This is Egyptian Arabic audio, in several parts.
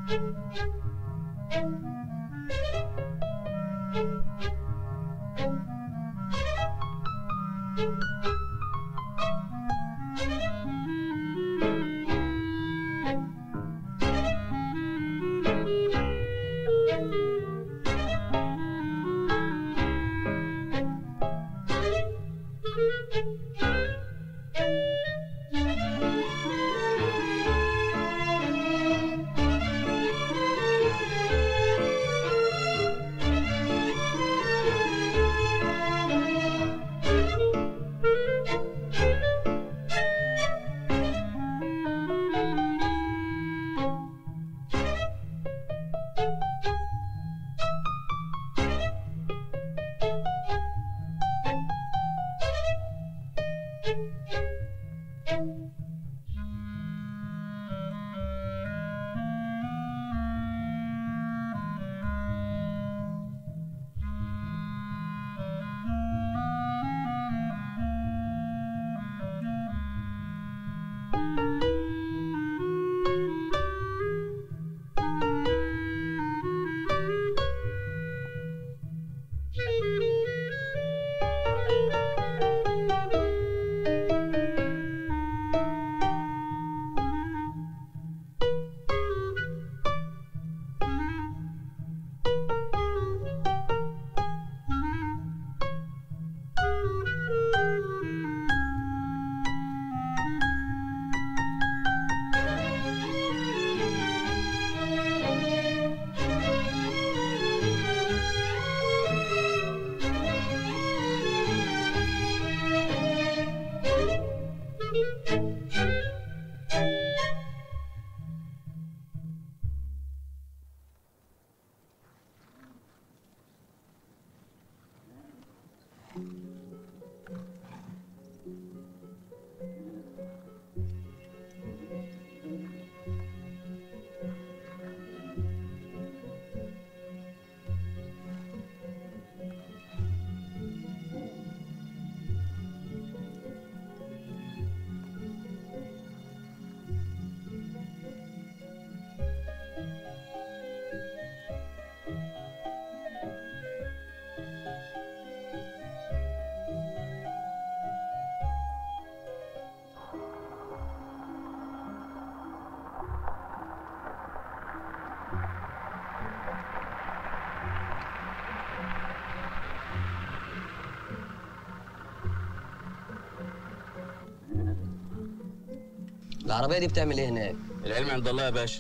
العربية دي بتعمل ايه هناك؟ العلم عند الله يا باشا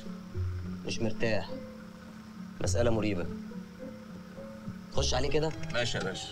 مش مرتاح مسألة مريبة خش عليه كده ماشي يا باشا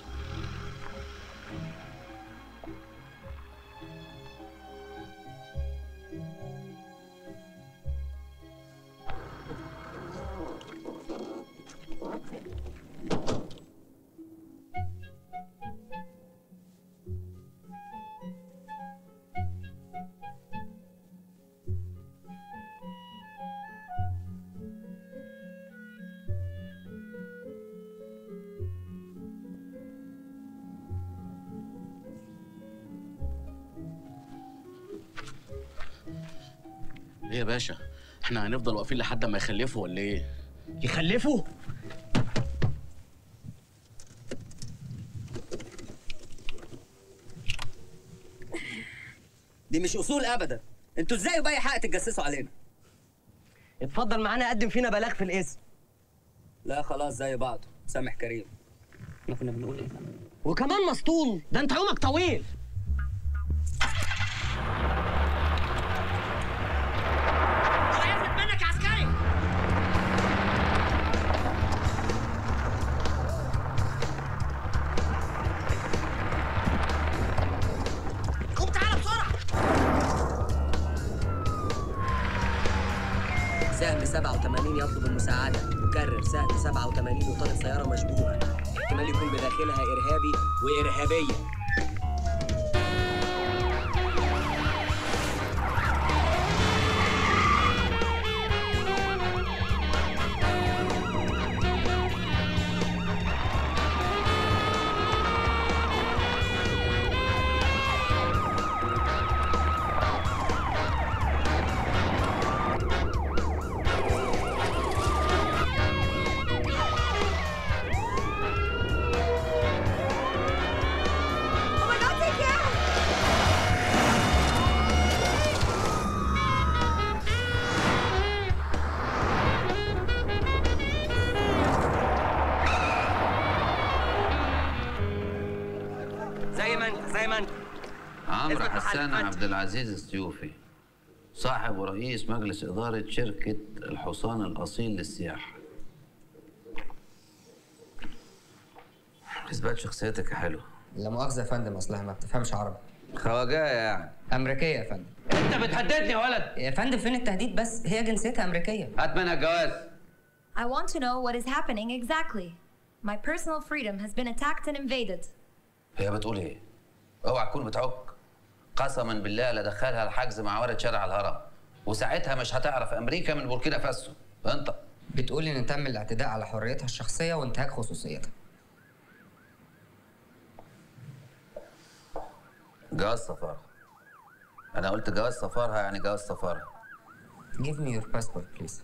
ايه يا باشا احنا هنفضل واقفين لحد ما يخلفوا ولا ايه يخلفوا دي مش اصول ابدا انتوا ازاي باي حق تتجسسوا علينا اتفضل معانا قدم فينا بلاغ في الاسم لا خلاص زي بعض سامح كريم احنا كنا بنقول ايه وكمان مسطول ده انت يومك طويل هيفلت منك يا عسكري قوم تعالى بسرعه سهم 87 يطلب المساعدة مكرر سهم 87 وطالب سيارة مشبوهة احتمال يكون بداخلها إرهابي وإرهابية عمرو إثبت حسان محل. عبد العزيز السيوفي صاحب ورئيس مجلس إدارة شركة الحصان الأصيل للسياحة إثبات شخصيتك يا حلو لا مؤاخذة يا فندم أصلها ما بتفهمش عربي خواجاية يعني أمريكية يا فندم أنت بتهددني يا ولد يا فندم فين التهديد بس هي جنسيتها أمريكية هات منها الجواز I want to know what is happening exactly. My personal freedom has been attacked and invaded. هي بتقول إيه؟ أوعى تكون بتعك قسما بالله لدخلها الحجز مع ورد شارع الهرم وساعتها مش هتعرف أمريكا من بوركينا فاسو أنت بتقول إن تم الاعتداء على حريتها الشخصية وانتهاك خصوصيتها جواز سفارة أنا قلت جواز سفارها يعني جواز سفارة Give me your passport please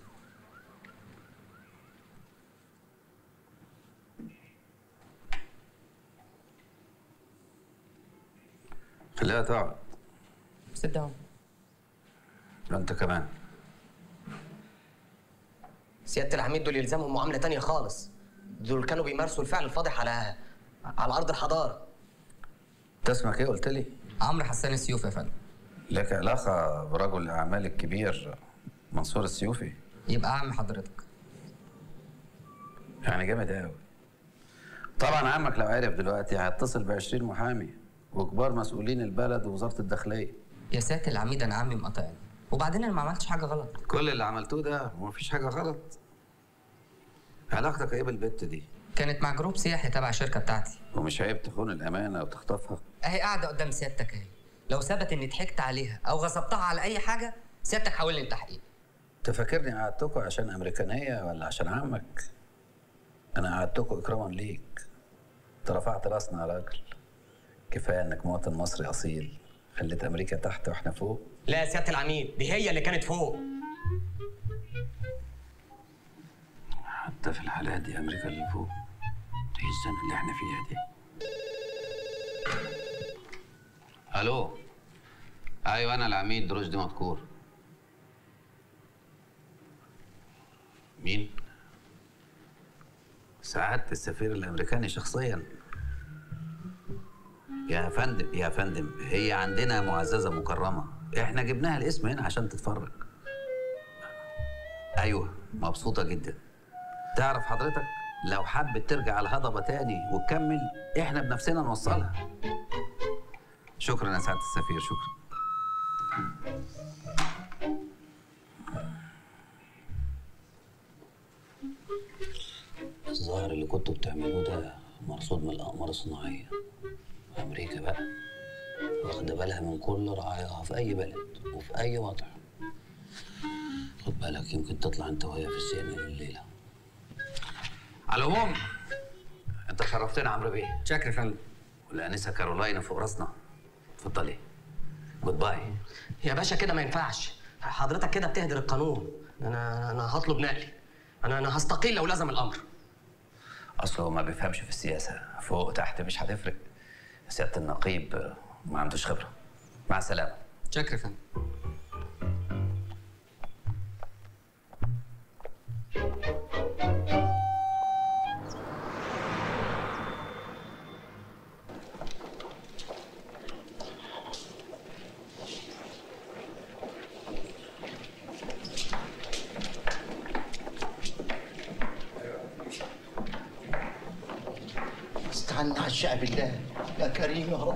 خليها تقعد sit down وأنت كمان سياده العميد دول يلزمهم معامله تانية خالص دول كانوا بيمارسوا الفعل الفاضح على على ارض الحضاره أنت اسمك إيه قلت لي؟ عمرو حسان السيوف يا فندم لك علاقة برجل الأعمال الكبير منصور السيوفي يبقى عم حضرتك يعني جامد قوي طبعا عمك لو عرف دلوقتي هيتصل ب 20 محامي وكبار مسؤولين البلد ووزارة الداخلية يا سيادة العميد أنا عمي مقاطعني وبعدين أنا ما عملتش حاجة غلط كل اللي عملتوه ده ومفيش حاجة غلط علاقتك ايه بالبت دي؟ كانت مع جروب سياحي تبع الشركة بتاعتي ومش عيب تخون الأمانة وتخطفها؟ أهي قاعدة قدام سيادتك أهي لو ثبت إني ضحكت عليها أو غصبتها على أي حاجة سيادتك حاولني التحقيق تفكرني قعدتكوا عشان أمريكانية ولا عشان عمك؟ أنا قعدتكوا إكراما ليك أنت رفعت راسنا يا راجل كفاية إنك مواطن مصري أصيل خليت أمريكا تحت وإحنا فوق لا يا سياده العميد دي هي اللي كانت فوق حتى في الحالة دي أمريكا اللي فوق إيه السنة اللي إحنا فيها دي ألو أيوة أنا العميد رشدي مذكور مين؟ سعادة السفير الأمريكاني شخصيا يا فندم يا فندم هي عندنا معززة مكرمة احنا جبناها الاسم هنا عشان تتفرج ايوه مبسوطة جدا تعرف حضرتك لو حبت ترجع الهضبة تاني وتكمل احنا بنفسنا نوصلها شكرا يا سعادة السفير شكرا الظاهر اللي كنتوا بتعملوه ده مرصود من الأقمار الصناعية أمريكا بقى واخدة بالها من كل رعاياها في أي بلد وفي أي وضع خد بالك يمكن تطلع أنت وهي في السي ان الليلة على العموم أنت شرفتنا عمرو بيه شكرا يا فندم والأنسة كارولاينا فوق راسنا اتفضلي جود باي يا باشا كده ما ينفعش حضرتك كده بتهدر القانون انا انا هطلب نقلي انا انا هستقيل لو لزم الامر أصله ما بيفهمش في السياسة فوق تحت مش هتفرق سيادة النقيب آه، ما عندوش خبرة مع السلامة شكرا يا فندم استعنا على الشعب بالله يا كريم يا رب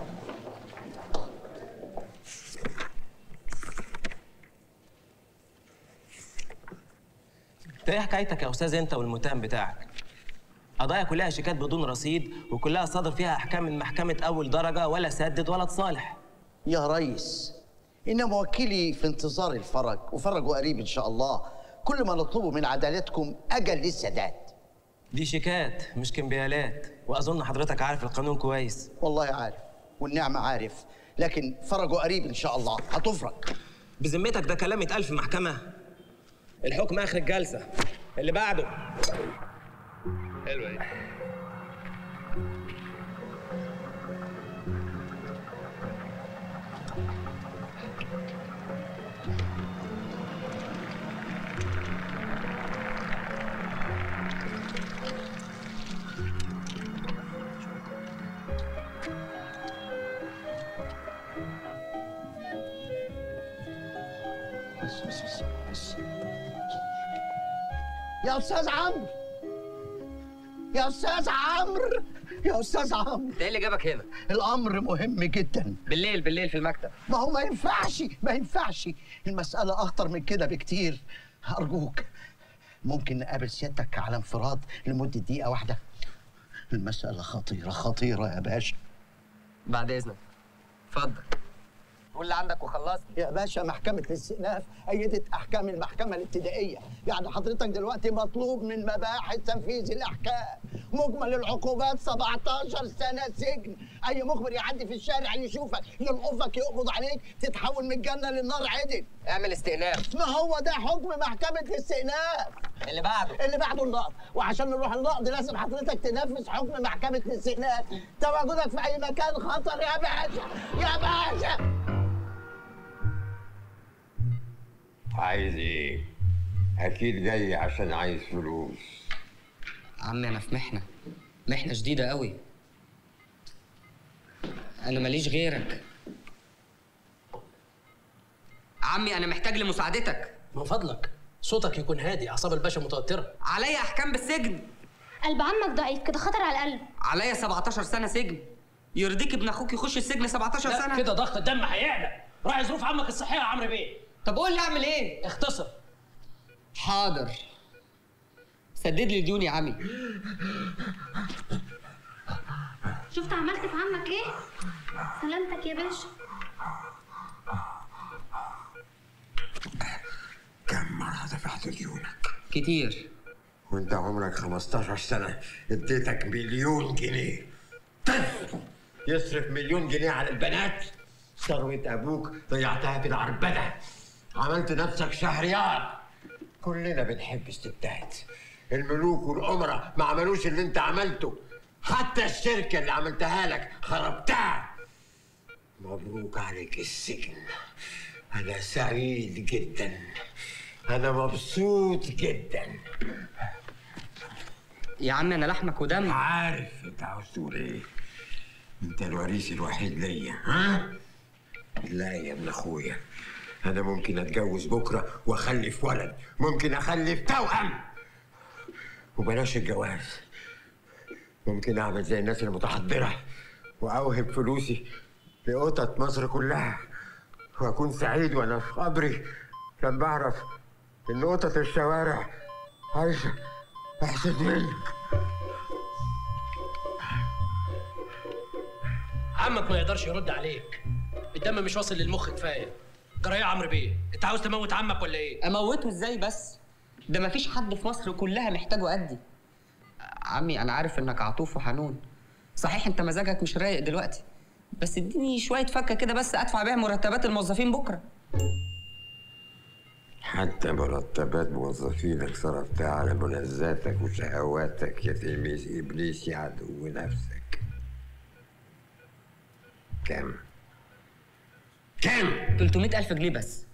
انت ايه حكايتك يا استاذ انت والمتهم بتاعك قضايا كلها شيكات بدون رصيد وكلها صادر فيها احكام من محكمه اول درجه ولا سدد ولا تصالح يا ريس إن موكلي في انتظار الفرج وفرجوا قريب إن شاء الله كل ما نطلبه من عدالتكم أجل للسداد دي شيكات مش كمبيالات واظن حضرتك عارف القانون كويس والله عارف والنعمة عارف لكن فرجوا قريب إن شاء الله هتفرج بذمتك ده كلام اتقال في محكمه الحكم اخر الجلسه اللي بعده حلوة يا استاذ عمرو يا استاذ عمرو يا استاذ عمرو انت ايه اللي جابك هنا الامر مهم جدا بالليل بالليل في المكتب ما هو ما ينفعش ما ينفعش المسألة أخطر من كده بكتير أرجوك ممكن نقابل سيادتك على انفراد لمدة دقيقة واحدة المسألة خطيرة خطيرة يا باشا بعد اذنك اتفضل قول اللي عندك وخلصني يا باشا محكمة الاستئناف أيدت أحكام المحكمة الابتدائية يعني حضرتك دلوقتي مطلوب من مباحث تنفيذ الأحكام مجمل العقوبات 17 سنة سجن أي مخبر يعدي في الشارع يشوفك يلقفك يقبض عليك تتحول من الجنة للنار عدل اعمل استئناف ما هو ده حكم محكمة الاستئناف اللي بعده اللي بعده النقض وعشان نروح النقض لازم حضرتك تنفذ حكم محكمة الاستئناف تواجدك في أي مكان خطر يا باشا يا باشا عايز ايه؟ اكيد جاي عشان عايز فلوس عمي انا في محنه محنه شديده قوي انا ماليش غيرك عمي انا محتاج لمساعدتك من فضلك صوتك يكون هادي اعصاب الباشا متوتره عليا احكام بالسجن قلب عمك ضعيف كده خطر على القلب عليا 17 سنه سجن يرضيك ابن اخوك يخش السجن 17 لا سنه كده ضغط الدم هيعلى راعي ظروف عمك الصحيه يا عمرو بيه طب قول لي اعمل ايه اختصر حاضر سدد لي ديوني يا عمي شفت عملت في عمك ايه سلامتك يا باشا كم مرة دفعت ديونك؟ كتير وانت عمرك 15 سنة اديتك مليون جنيه طفل يصرف مليون جنيه على البنات ثروة أبوك ضيعتها في العربدة عملت نفسك شهريار كلنا بنحب الستات الملوك والأمراء ما عملوش اللي انت عملته حتى الشركة اللي عملتها لك خربتها مبروك عليك السجن أنا سعيد جدا أنا مبسوط جدا يا عم انا لحمك ودم عارف انت عاوز تقول ايه انت الوريث الوحيد ليا ها لا يا ابن اخويا انا ممكن اتجوز بكره واخلف ولد ممكن اخلف توأم وبلاش الجواز ممكن اعمل زي الناس المتحضره واوهب فلوسي لقطط مصر كلها واكون سعيد وانا في قبري لما اعرف ان قطط الشوارع عايشه احسن منك عمك ما يقدرش يرد عليك الدم مش واصل للمخ كفايه جرى ايه يا عمرو بيه انت عاوز تموت عمك ولا ايه اموته ازاي بس ده مفيش حد في مصر كلها محتاجه قدي عمي انا عارف انك عطوف وحنون صحيح انت مزاجك مش رايق دلوقتي بس اديني شويه فكه كده بس ادفع بيها مرتبات الموظفين بكره حتى مرتبات موظفينك صرفتها على ملذاتك وشهواتك يا تلميذ ابليس يا عدو نفسك كم؟ كم؟ 300 الف جنيه بس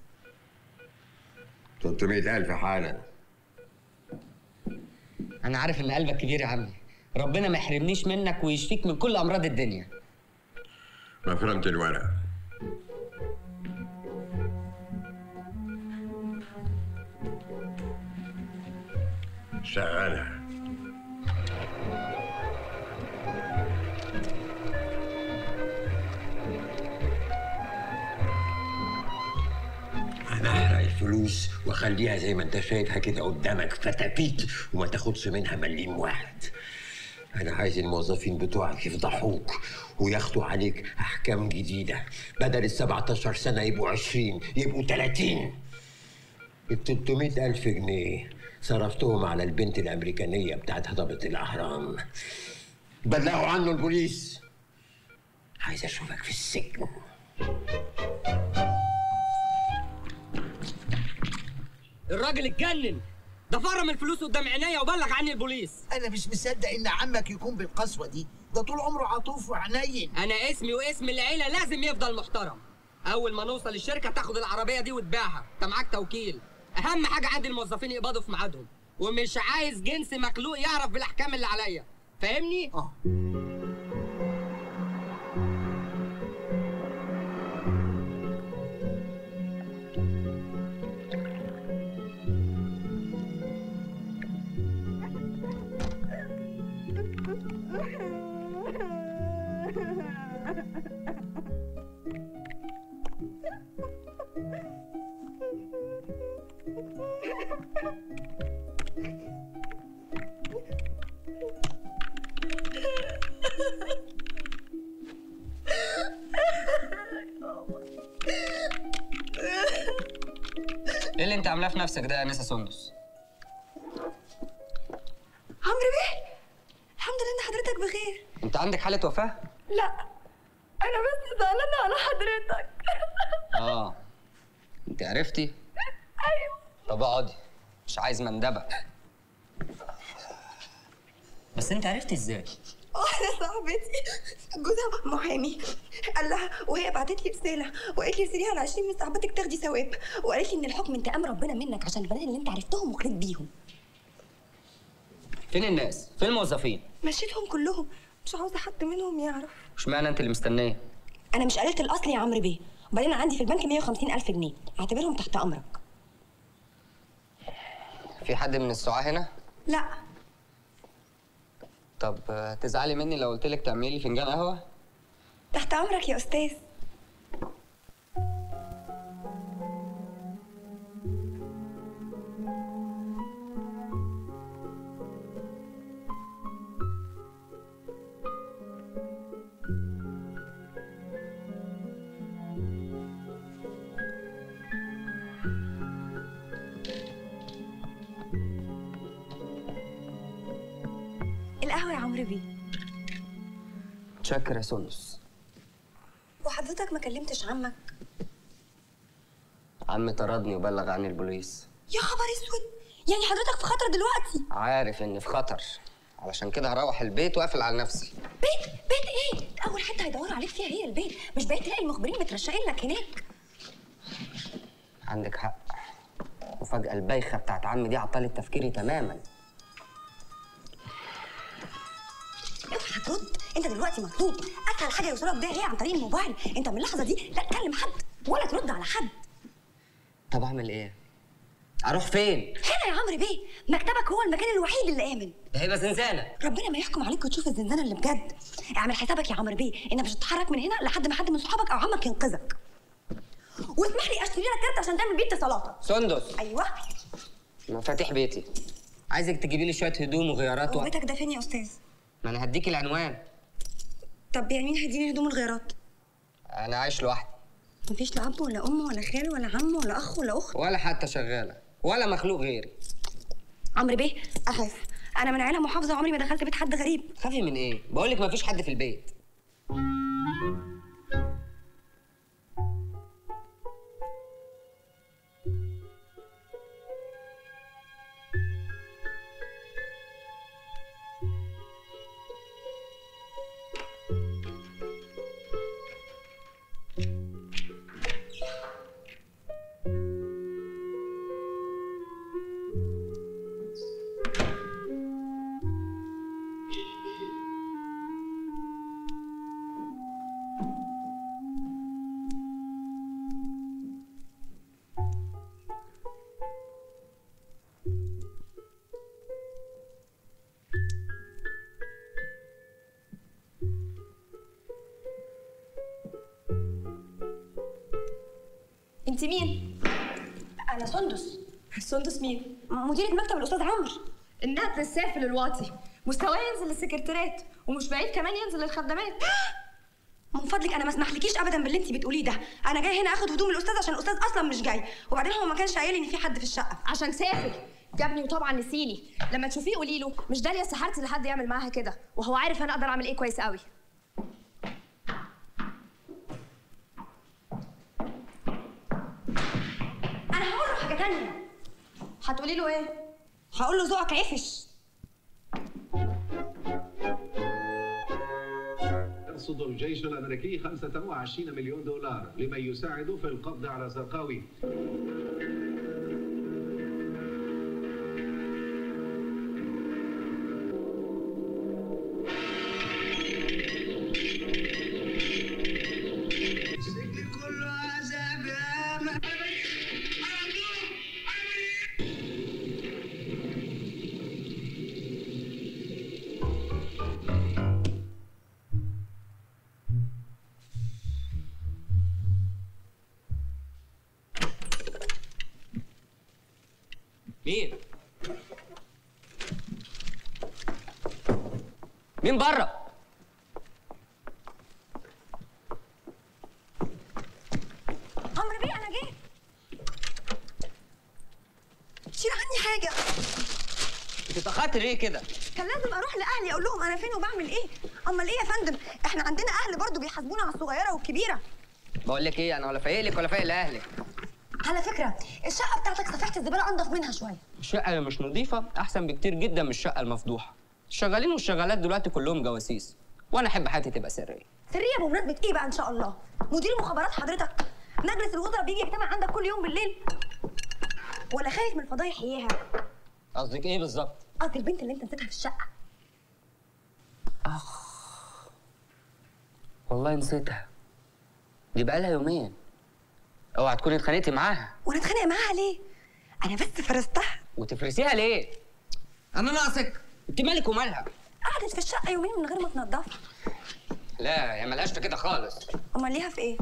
300 ألف حالا انا عارف ان قلبك كبير يا عمي ربنا ما يحرمنيش منك ويشفيك من كل امراض الدنيا ما فهمت الورق شغالة أنا أحرق الفلوس وأخليها زي ما أنت شايفها كده قدامك فتافيت وما تاخدش منها مليم واحد أنا عايز الموظفين بتوعك يفضحوك وياخدوا عليك أحكام جديدة بدل ال 17 سنة يبقوا 20 يبقوا 30 ال 300 ألف جنيه صرفتهم على البنت الأمريكانية بتاعت هضبة الأهرام بلغوا عنه البوليس عايز أشوفك في السجن الراجل اتجنن ده فرم الفلوس قدام عينيا وبلغ عني البوليس انا مش مصدق ان عمك يكون بالقسوه دي ده طول عمره عطوف وحنين انا اسمي واسم العيله لازم يفضل محترم اول ما نوصل الشركه تاخد العربيه دي وتبيعها انت معاك توكيل اهم حاجه عندي الموظفين يقبضوا في ميعادهم ومش عايز جنس مخلوق يعرف بالاحكام اللي عليا فاهمني اه ايه اللي انت عاملاه في نفسك ده يا انسه سندس عمرو بيه الحمد لله ان حضرتك بخير انت عندك حاله وفاه لا انا بس زعلانه على حضرتك اه انت عرفتي ايوه طب اقعدي مش عايز مندبه بس انت عرفتي ازاي واحده صاحبتي جوزها محامي قال لها وهي بعتت لي رساله وقالت لي ارسليها على 20 من صاحبتك تاخدي ثواب وقالت لي ان الحكم انتقام ربنا منك عشان البنات اللي انت عرفتهم وخليت بيهم فين الناس فين الموظفين مشيتهم كلهم مش عاوزه حد منهم يعرف اشمعنى انت اللي مستنيه انا مش قللت الاصل يا عمرو بيه وبعدين عندي في البنك 150 الف جنيه اعتبرهم تحت امرك في حد من السعاة هنا لا طب آه، تزعلي مني لو قلت لك تعملي لي فنجان قهوه تحت امرك يا استاذ القهوه يا عمرو بيه شكر يا سندس وحضرتك ما كلمتش عمك عمي طردني وبلغ عني البوليس يا خبر اسود يعني حضرتك في خطر دلوقتي عارف اني في خطر علشان كده هروح البيت واقفل على نفسي بيت بيت ايه اول حته هيدوروا عليك فيها هي البيت مش بقيت تلاقي المخبرين مترشقين لك هناك عندك حق وفجأة البايخة بتاعت عمي دي عطلت تفكيري تماما اوعى هترد انت دلوقتي مطلوب اسهل حاجه يوصلك بيها هي عن طريق الموبايل انت من اللحظه دي لا تكلم حد ولا ترد على حد طب اعمل ايه؟ اروح فين؟ هنا يا عمرو بيه مكتبك هو المكان الوحيد اللي امن ده هيبقى زنزانة ربنا ما يحكم عليك وتشوف الزنزانه اللي بجد اعمل حسابك يا عمرو بيه انك مش هتتحرك من هنا لحد ما حد من صحابك او عمك ينقذك واسمح لي اشتري لك كارت عشان تعمل بيه اتصالاتك سندس ايوه مفاتيح بيتي عايزك تجيبي لي شوية هدوم وغيارات و... وبيتك ده فين يا استاذ ما انا هديكي العنوان طب يعني مين هيديني هدوم الغيارات انا عايش لوحدي مفيش لا اب ولا ام ولا خال ولا عم ولا اخ ولا اخت ولا حتى شغالة ولا مخلوق غيري عمرو بيه اخاف انا من عيله محافظه عمري ما دخلت بيت حد غريب خافي من ايه؟ بقولك مفيش حد في البيت انت مين انا سندس سندس مين مديرة مكتب الاستاذ عمرو انها تسافل الواطي مستواه ينزل للسكرتيرات ومش بعيد كمان ينزل للخدمات من فضلك انا ما اسمحلكيش ابدا باللي انت بتقوليه ده انا جاي هنا اخد هدوم الاستاذ عشان الاستاذ اصلا مش جاي وبعدين هو ما كانش قايل ان في حد في الشقه عشان سافل جابني وطبعا نسيني لما تشوفيه قولي له مش داليا سحرت اللي حد يعمل معاها كده وهو عارف انا اقدر اعمل ايه كويس قوي انا هقول له حاجه تانية هتقولي له ايه هقول له ذوقك عفش يرصد الجيش الامريكي 25 مليون دولار لمن يساعد في القبض على زرقاوي مين بره عمرو بيه انا جيت شيل عني حاجه انت اتاخرت ليه كده كان لازم اروح لاهلي اقول لهم انا فين وبعمل ايه امال ايه يا فندم احنا عندنا اهل برضو بيحاسبونا على الصغيره والكبيره بقول لك ايه انا ولا فايق لك ولا فايق لاهلك على فكره الشقه بتاعتك صفيحه الزباله انضف منها شويه الشقه اللي مش نظيفه احسن بكتير جدا من الشقه المفضوحه الشغالين والشغالات دلوقتي كلهم جواسيس وانا احب حياتي تبقى سريه سريه بمناسبه ايه بقى ان شاء الله مدير المخابرات حضرتك مجلس الوزراء بيجي يجتمع عندك كل يوم بالليل ولا خايف من الفضايح اياها قصدك ايه بالظبط قصدي البنت اللي انت نسيتها في الشقه والله نسيتها دي بقالها يومين اوعى تكوني اتخانقتي معاها وانا اتخانق معاها ليه انا بس فرستها وتفرسيها ليه انا ناقصك انت مالك ومالها قعدت في الشقه يومين من غير ما تنضفها لا يا ملهاش في كده خالص امال ليها في ايه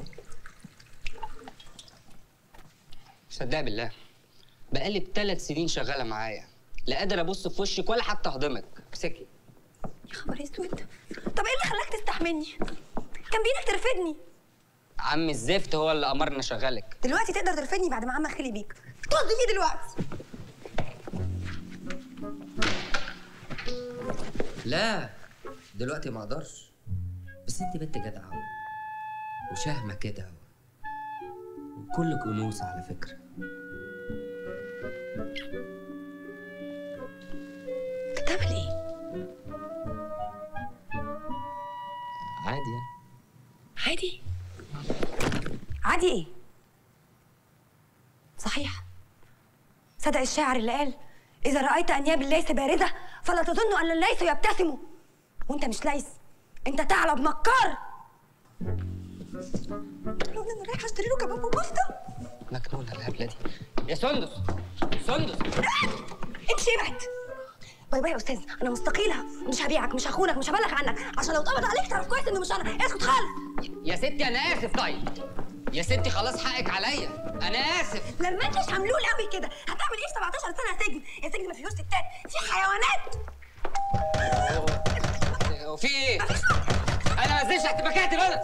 صدق بالله بقالي بثلاث سنين شغاله معايا لا قادر ابص في وشك ولا حتى اهضمك امسكي يا خبر اسود طب ايه اللي خلاك تستحملني كان بايدك ترفدني عم الزفت هو اللي امرنا شغالك دلوقتي تقدر ترفدني بعد ما عمك خلي بيك طز فيه دلوقتي لا دلوقتي ما اقدرش بس انت بنت جدعه أوي. وشهمه كده أوي. وكل كنوز على فكره بتعمل ايه عادي يعني عادي عادي ايه صحيح صدق الشاعر اللي قال اذا رايت انياب الليث بارده فلا تظن ان الليث يبتسم وانت مش ليث انت ثعلب مكار لو انا رايحه اشتري له كباب وكفته مجنونه الهبله دي يا سندس سندس امشي ابعد باي باي يا استاذ انا مستقيله مش هبيعك مش هخونك مش هبلغ عنك عشان لو اتقبض عليك تعرف كويس انه مش انا اسكت خالص يا ستي انا اسف طيب يا ستي خلاص حقك عليا انا اسف لما انتش حملول قوي كده هتعمل ايه في 17 سنه سجن يا سجن ما فيهوش ستات في حيوانات وفي ايه انا ما انزلش تحت مكاتب انا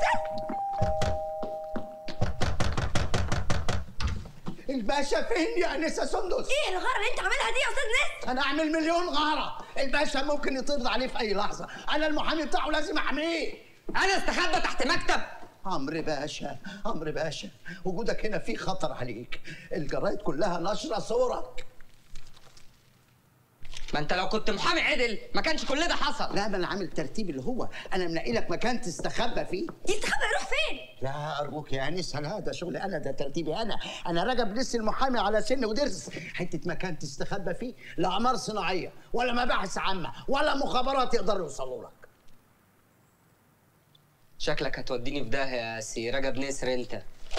الباشا فين يا انسه سندس؟ ايه الغاره اللي انت عاملها دي يا استاذ ناس انا اعمل مليون غاره الباشا ممكن يطرد عليه في اي لحظه انا المحامي بتاعه لازم احميه انا استخبى تحت مكتب عمرو باشا عمرو باشا وجودك هنا فيه خطر عليك الجرايد كلها نشره صورك ما انت لو كنت محامي عدل ما كانش كل ده حصل لا ما انا عامل ترتيب اللي هو انا منقي لك مكان تستخبى فيه يستخبى يروح فين لا ارجوك يا انسه لا ده شغلي انا ده ترتيبي انا انا رجب لسه المحامي على سن ودرس حته مكان تستخبى فيه لا اعمار صناعيه ولا مباحث عامه ولا مخابرات يقدروا يوصلوا لك شكلك هتوديني في داهيه يا سي رجب نسر انت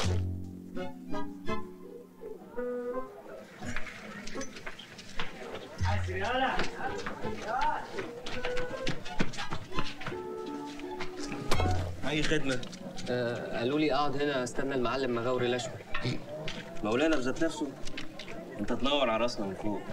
اي خدمه آه قالوا لي اقعد هنا استنى المعلم مغاوري الاشول مولانا بذات نفسه انت تنور على راسنا من فوق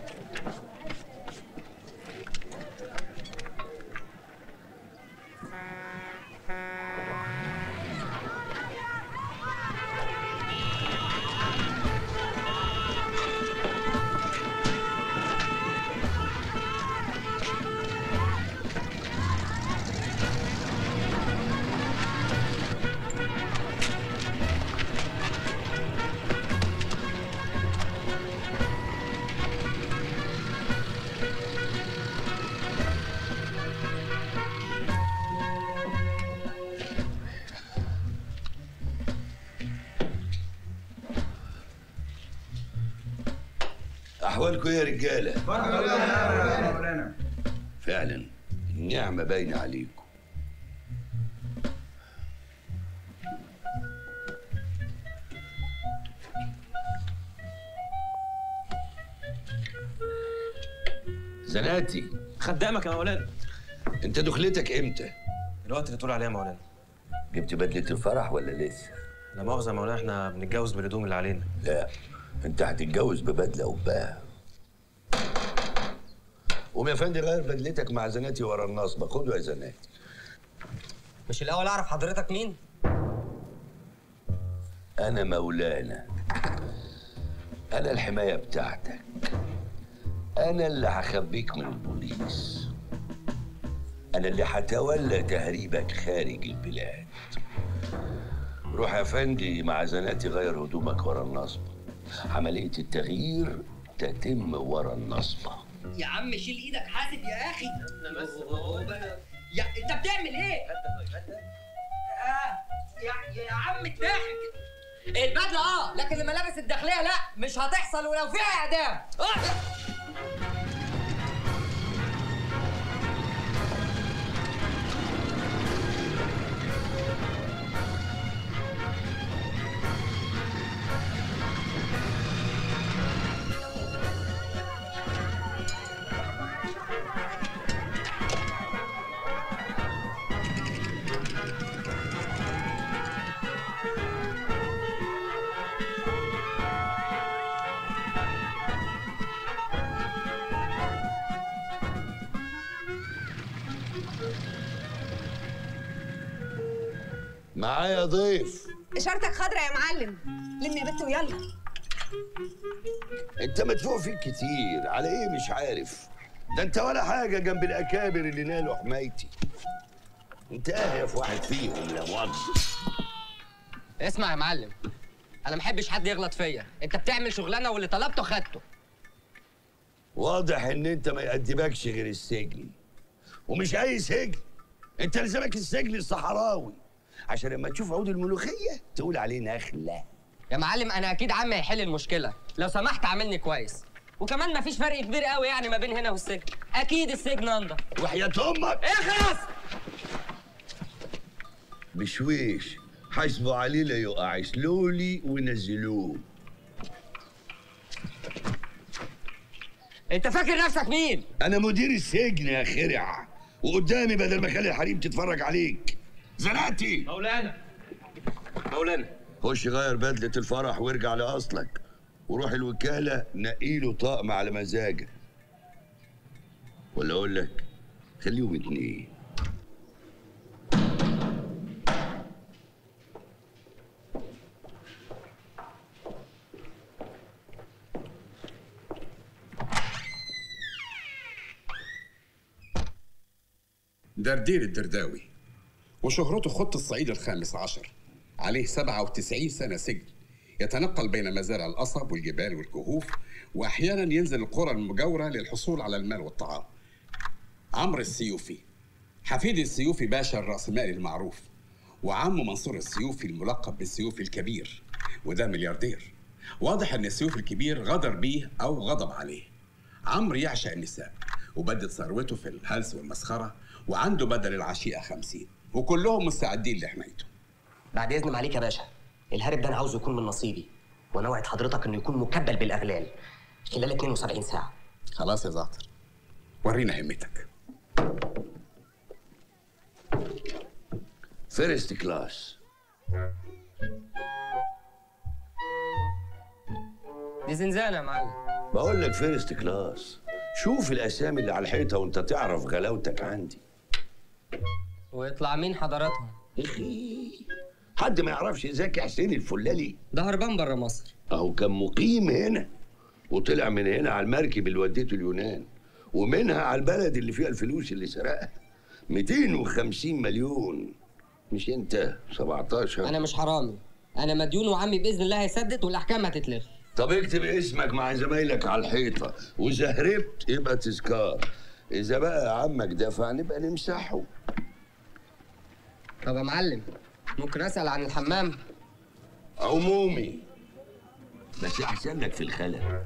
احوالكم إيه يا رجاله فعلا النعمه باينه عليكم زناتي خدامك يا مولانا انت دخلتك امتى الوقت اللي تقول عليه يا مولانا جبت بدله الفرح ولا لسه لا مؤاخذه يا مولانا احنا بنتجوز بالهدوم اللي علينا لا انت هتتجوز ببدله وباه قوم يا فندم غير بدلتك مع زناتي ورا النصبه خده يا زناتي مش الاول اعرف حضرتك مين انا مولانا انا الحمايه بتاعتك انا اللي هخبيك من البوليس انا اللي هتولى تهريبك خارج البلاد روح يا فندي مع زناتي غير هدومك ورا النصبه عمليه التغيير تتم ورا النصبه يا عم شيل ايدك حاسب يا اخي يا انت بتعمل ايه آه، يا يا عم الضحك البدله اه لكن الملابس الداخليه لا مش هتحصل ولو فيها اعدام آه. معايا ضيف اشارتك خضرا يا معلم لم يا بت ويلا انت مدفوع فيك كتير على ايه مش عارف ده انت ولا حاجه جنب الاكابر اللي نالوا حمايتي انت اهيف واحد فيهم لا مؤاخذه اسمع يا معلم انا ما احبش حد يغلط فيا انت بتعمل شغلانه واللي طلبته خدته واضح ان انت ما يقدمكش غير السجن ومش اي سجن انت لزمك السجن الصحراوي عشان لما تشوف عود الملوخيه تقول عليه نخله يا معلم انا اكيد عم هيحل المشكله لو سمحت عاملني كويس وكمان مفيش فرق كبير قوي يعني ما بين هنا والسجن اكيد السجن انضف وحياة امك اخلص بشويش حاسبوا عليه لا يقع سلولي ونزلوه انت فاكر نفسك مين انا مدير السجن يا خرع وقدامي بدل ما اخلي الحريم تتفرج عليك زنقتي مولانا مولانا خش غير بدلة الفرح وارجع لأصلك وروح الوكالة نقيله طقم على مزاجك ولا أقول لك خليهم اتنين دردير الدرداوي وشهرته خط الصعيد الخامس عشر عليه 97 سنة سجن يتنقل بين مزارع القصب والجبال والكهوف وأحيانا ينزل القرى المجاورة للحصول على المال والطعام عمرو السيوفي حفيد السيوفي باشا الرأسمالي المعروف وعمه منصور السيوفي الملقب بالسيوفي الكبير وده ملياردير واضح ان السيوفي الكبير غدر بيه او غضب عليه عمرو يعشق النساء وبدد ثروته في الهلس والمسخرة وعنده بدل العشيقة خمسين وكلهم مستعدين لحمايته بعد اذن معاليك يا باشا الهارب ده انا عاوزه يكون من نصيبي وانا اوعد حضرتك انه يكون مكبل بالاغلال خلال 72 ساعه خلاص يا زعتر ورينا همتك فيرست كلاس دي زنزانه يا معلم بقول لك فيرست كلاس شوف الاسامي اللي على الحيطه وانت تعرف غلاوتك عندي ويطلع مين حضراتهم حد ما يعرفش زكي حسين الفلالي ده هربان بره مصر اهو كان مقيم هنا وطلع من هنا على المركب اللي وديته اليونان ومنها على البلد اللي فيها الفلوس اللي سرقها 250 مليون مش انت 17 انا مش حرامي انا مديون وعمي باذن الله هيسدد والاحكام هتتلغي طب اكتب اسمك مع زمايلك على الحيطه واذا هربت يبقى تذكار اذا بقى عمك دفع نبقى نمسحه طب يا معلم ممكن اسال عن الحمام عمومي بس احسن لك في الخلا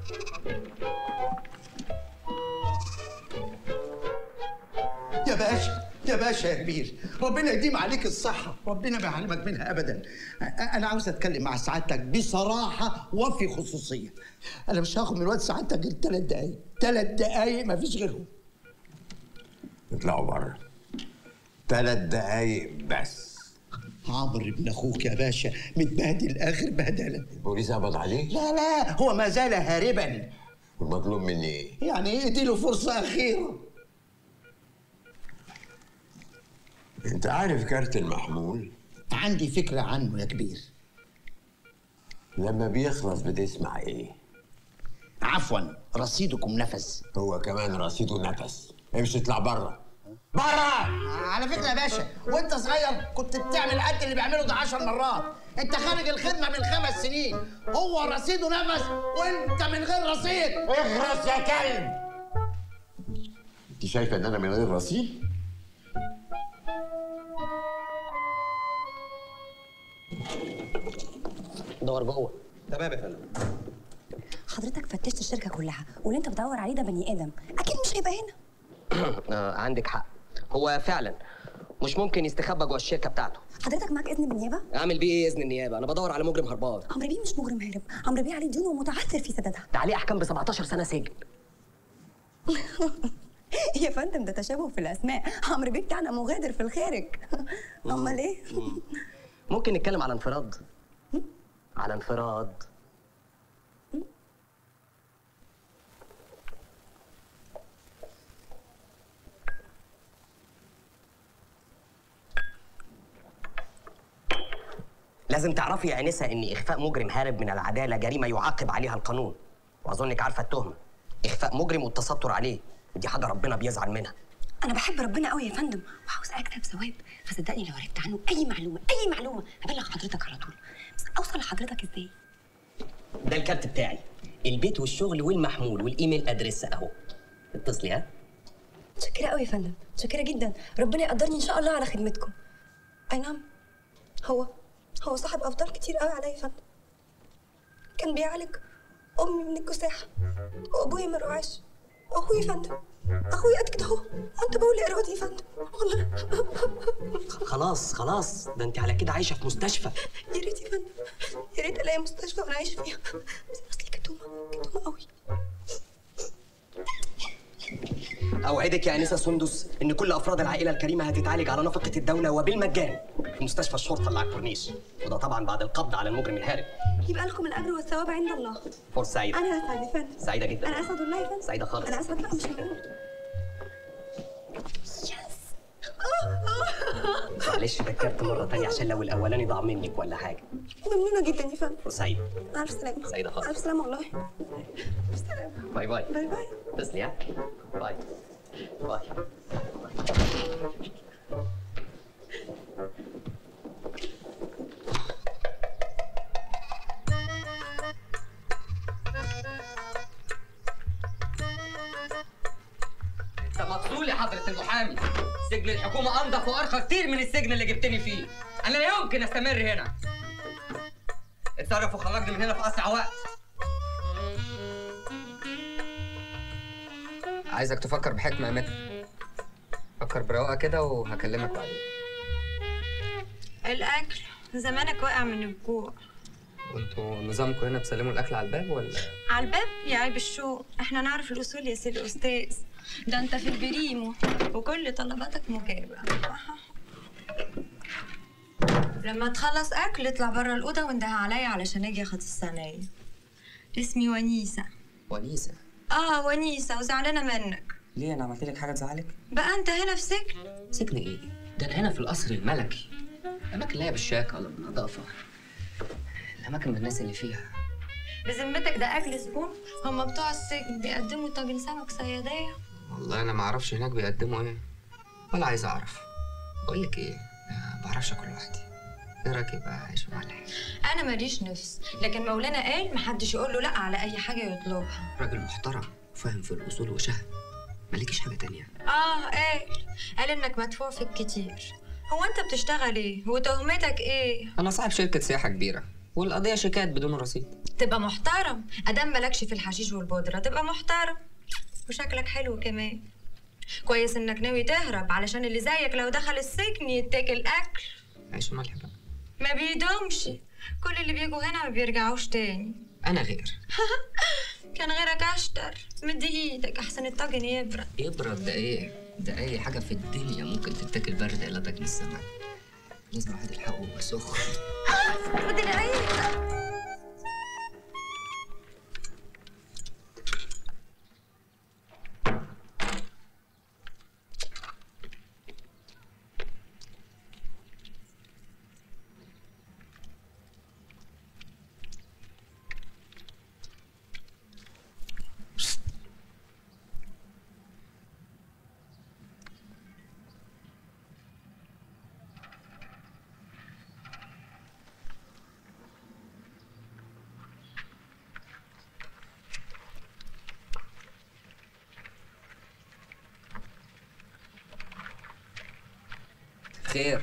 يا باشا يا باشا يا كبير ربنا يديم عليك الصحة ربنا ما يعلمك منها أبدا أ- أنا عاوز أتكلم مع سعادتك بصراحة وفي خصوصية أنا مش هاخد من وقت سعادتك غير ثلاث دقايق ثلاث دقايق ما فيش غيرهم اطلعوا بره ثلاث دقايق بس عمرو ابن أخوك يا باشا متبهدل آخر بهدلة البوليس قبض عليه لا لا هو ما زال هاربا والمطلوب مني ايه؟ يعني اديله فرصه اخيره انت عارف كارت المحمول عندي فكره عنه يا كبير لما بيخلص بتسمع ايه؟ عفوا رصيدكم نفس هو كمان رصيده نفس امشي اطلع بره على فكره يا باشا وانت صغير كنت بتعمل قد اللي بيعمله ده 10 مرات انت خارج الخدمه من خمس سنين هو رصيده نفس وانت من غير رصيد اخرس يا كلب انت شايفه ان انا من غير رصيد؟ دور جوه تمام يا فندم حضرتك فتشت الشركه كلها واللي انت بتدور عليه ده بني ادم اكيد مش هيبقى هنا آه عندك حق هو فعلا مش ممكن يستخبى جوه الشركه بتاعته حضرتك معاك اذن بالنيابه اعمل بيه ايه اذن النيابه انا بدور على مجرم هربان عمرو بيه مش مجرم هارب عمرو بيه عليه ديون ومتعثر في سدادها ده عليه احكام ب 17 سنه سجن يا فندم ده تشابه في الاسماء عمرو بيه بتاعنا مغادر في الخارج امال ايه ممكن نتكلم على انفراد على انفراد لازم تعرفي يا انسه ان اخفاء مجرم هارب من العداله جريمه يعاقب عليها القانون واظنك عارفه التهمه اخفاء مجرم والتستر عليه ودي حاجه ربنا بيزعل منها انا بحب ربنا قوي يا فندم وعاوز اكتب ثواب فصدقني لو عرفت عنه اي معلومه اي معلومه هبلغ حضرتك على طول بس اوصل لحضرتك ازاي ده الكارت بتاعي البيت والشغل والمحمول والايميل ادريس اهو اتصلي ها متشكره قوي يا فندم متشكره جدا ربنا يقدرني ان شاء الله على خدمتكم اي نعم هو هو صاحب افضال كتير قوي عليا يا فندم كان بيعالج امي من الكساح وابويا من الرعاش واخويا يا فندم اخويا قد كده اهو وانت بقول ارادي يا فندم والله خلاص خلاص ده انت على كده عايشه في مستشفى يا ريت يا فندم يا ريت الاقي مستشفى وانا عايشه فيها بس اصلي كتومه كتومه قوي اوعدك يا انسه سندس ان كل افراد العائله الكريمه هتتعالج على نفقه الدوله وبالمجان في مستشفى الشرطه اللي على الكورنيش وده طبعا بعد القبض على المجرم الهارب يبقى لكم الاجر والثواب عند الله فرصه سعيده انا اسعد يا فندم سعيده جدا انا اسعد والله يا فندم سعيده خالص انا اسعد بقى مش هقول معلش فكرت مره تانية عشان لو الاولاني ضاع منك ولا حاجه ممنونه جدا يا فندم فرصه سعيده الف سلامه سعيده خالص الف سلامه والله باي باي باي باي تسلي ها باي باي انت مقتول يا حضرة المحامي سجن الحكومة أنضف وأرقى كتير من السجن اللي جبتني فيه أنا لا يمكن أستمر هنا اتصرف وخرجني من هنا في أسرع وقت عايزك تفكر بحكمة يا متر فكر برواقة كده وهكلمك بعدين الأكل زمانك واقع من الجوع وانتوا نظامكم هنا بتسلموا الأكل على الباب ولا على الباب يا عيب الشوق احنا نعرف الأصول يا سيدي الأستاذ ده أنت في البريمو وكل طلباتك مجابة لما تخلص أكل اطلع بره الأوضة وانده عليا علشان أجي أخد الصينية اسمي ونيسة ونيسة آه ونيسة وزعلانة منك ليه أنا عملت لك حاجة تزعلك؟ بقى أنت هنا في سجن سجن إيه؟ ده أنا هنا في القصر الملكي الأماكن اللي هي بالشياكة ولا بالنظافة الأماكن بالناس اللي فيها بذمتك ده أكل زبون هما بتوع السجن بيقدموا طاجن سمك صيادية والله أنا ما أعرفش هناك بيقدموا إيه ولا عايز أعرف بقول لك إيه ما بعرفش آكل لوحدي إيه رأيك يبقى عيش وملح أنا ماليش نفس لكن مولانا قال محدش يقول له لأ على أي حاجة يطلبها راجل محترم وفاهم في الأصول وشهم مالكيش حاجة تانية آه قال قال إنك مدفوع فيك كتير هو أنت بتشتغل إيه وتهمتك إيه أنا صاحب شركة سياحة كبيرة والقضية شيكات بدون رصيد تبقى محترم أدام مالكش في الحشيش والبودرة تبقى محترم وشكلك حلو كمان كويس إنك ناوي تهرب علشان اللي زيك لو دخل السجن يتاكل أكل عيش وملح بقى ما بيدومش كل اللي بيجوا هنا ما بيرجعوش تاني أنا غير كان غيرك أشطر مد إيدك أحسن الطاجن يبرد يبرد ده إيه؟ ده أي حاجة في الدنيا ممكن تتاكل برد إلا طاجن السمك لازم الواحد يلحقه وهو سخن خد العيد خير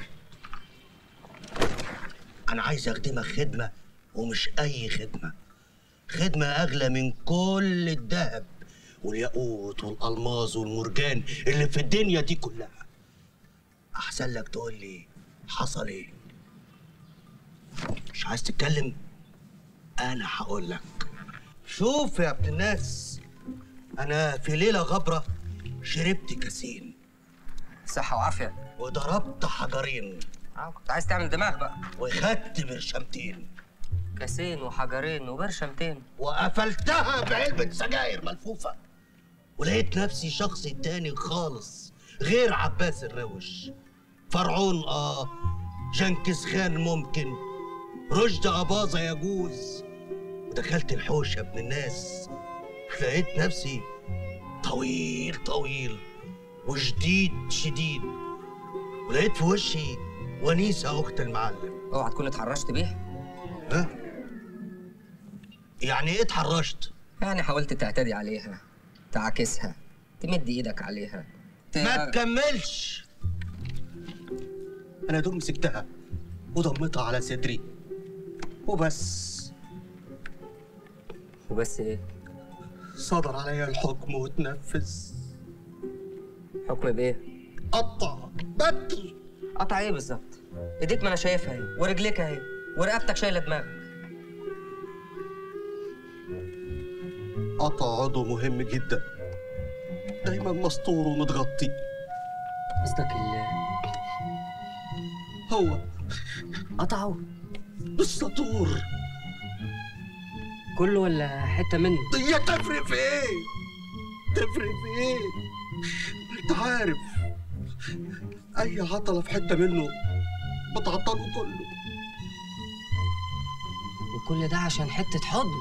انا عايز اخدمك خدمه ومش اي خدمه خدمه اغلى من كل الذهب والياقوت والالماظ والمرجان اللي في الدنيا دي كلها احسن لك تقول لي حصل ايه مش عايز تتكلم انا هقول لك شوف يا ابن الناس انا في ليله غبره شربت كاسين صحة وعافية وضربت حجرين اه كنت عايز تعمل دماغ بقى وخدت برشمتين كاسين وحجرين وبرشمتين وقفلتها بعلبة سجاير ملفوفة ولقيت نفسي شخص تاني خالص غير عباس الروش فرعون اه جنكيز خان ممكن رشد أباظة يجوز ودخلت الحوش يا ابن الناس لقيت نفسي طويل طويل وشديد شديد ولقيت في وشي ونيسة أخت المعلم اوعى تكون اتحرشت بيها ها؟ يعني ايه اتحرشت؟ يعني حاولت تعتدي عليها تعاكسها تمد ايدك عليها ت... ما تكملش انا دوب مسكتها وضمتها على صدري وبس وبس ايه صدر عليا الحكم واتنفذ حكم بايه قطع بتر قطع ايه بالظبط ايديك ما انا شايفها اهي ورجليك اهي ورقبتك شايله دماغك قطع عضو مهم جدا دايما مستور ومتغطي قصدك ال هو قطعه بالسطور كله ولا حته منه هي تفرق في ايه؟ تفرق في ايه؟ انت عارف اي عضله في حته منه بتعطله كله وكل ده عشان حته حضن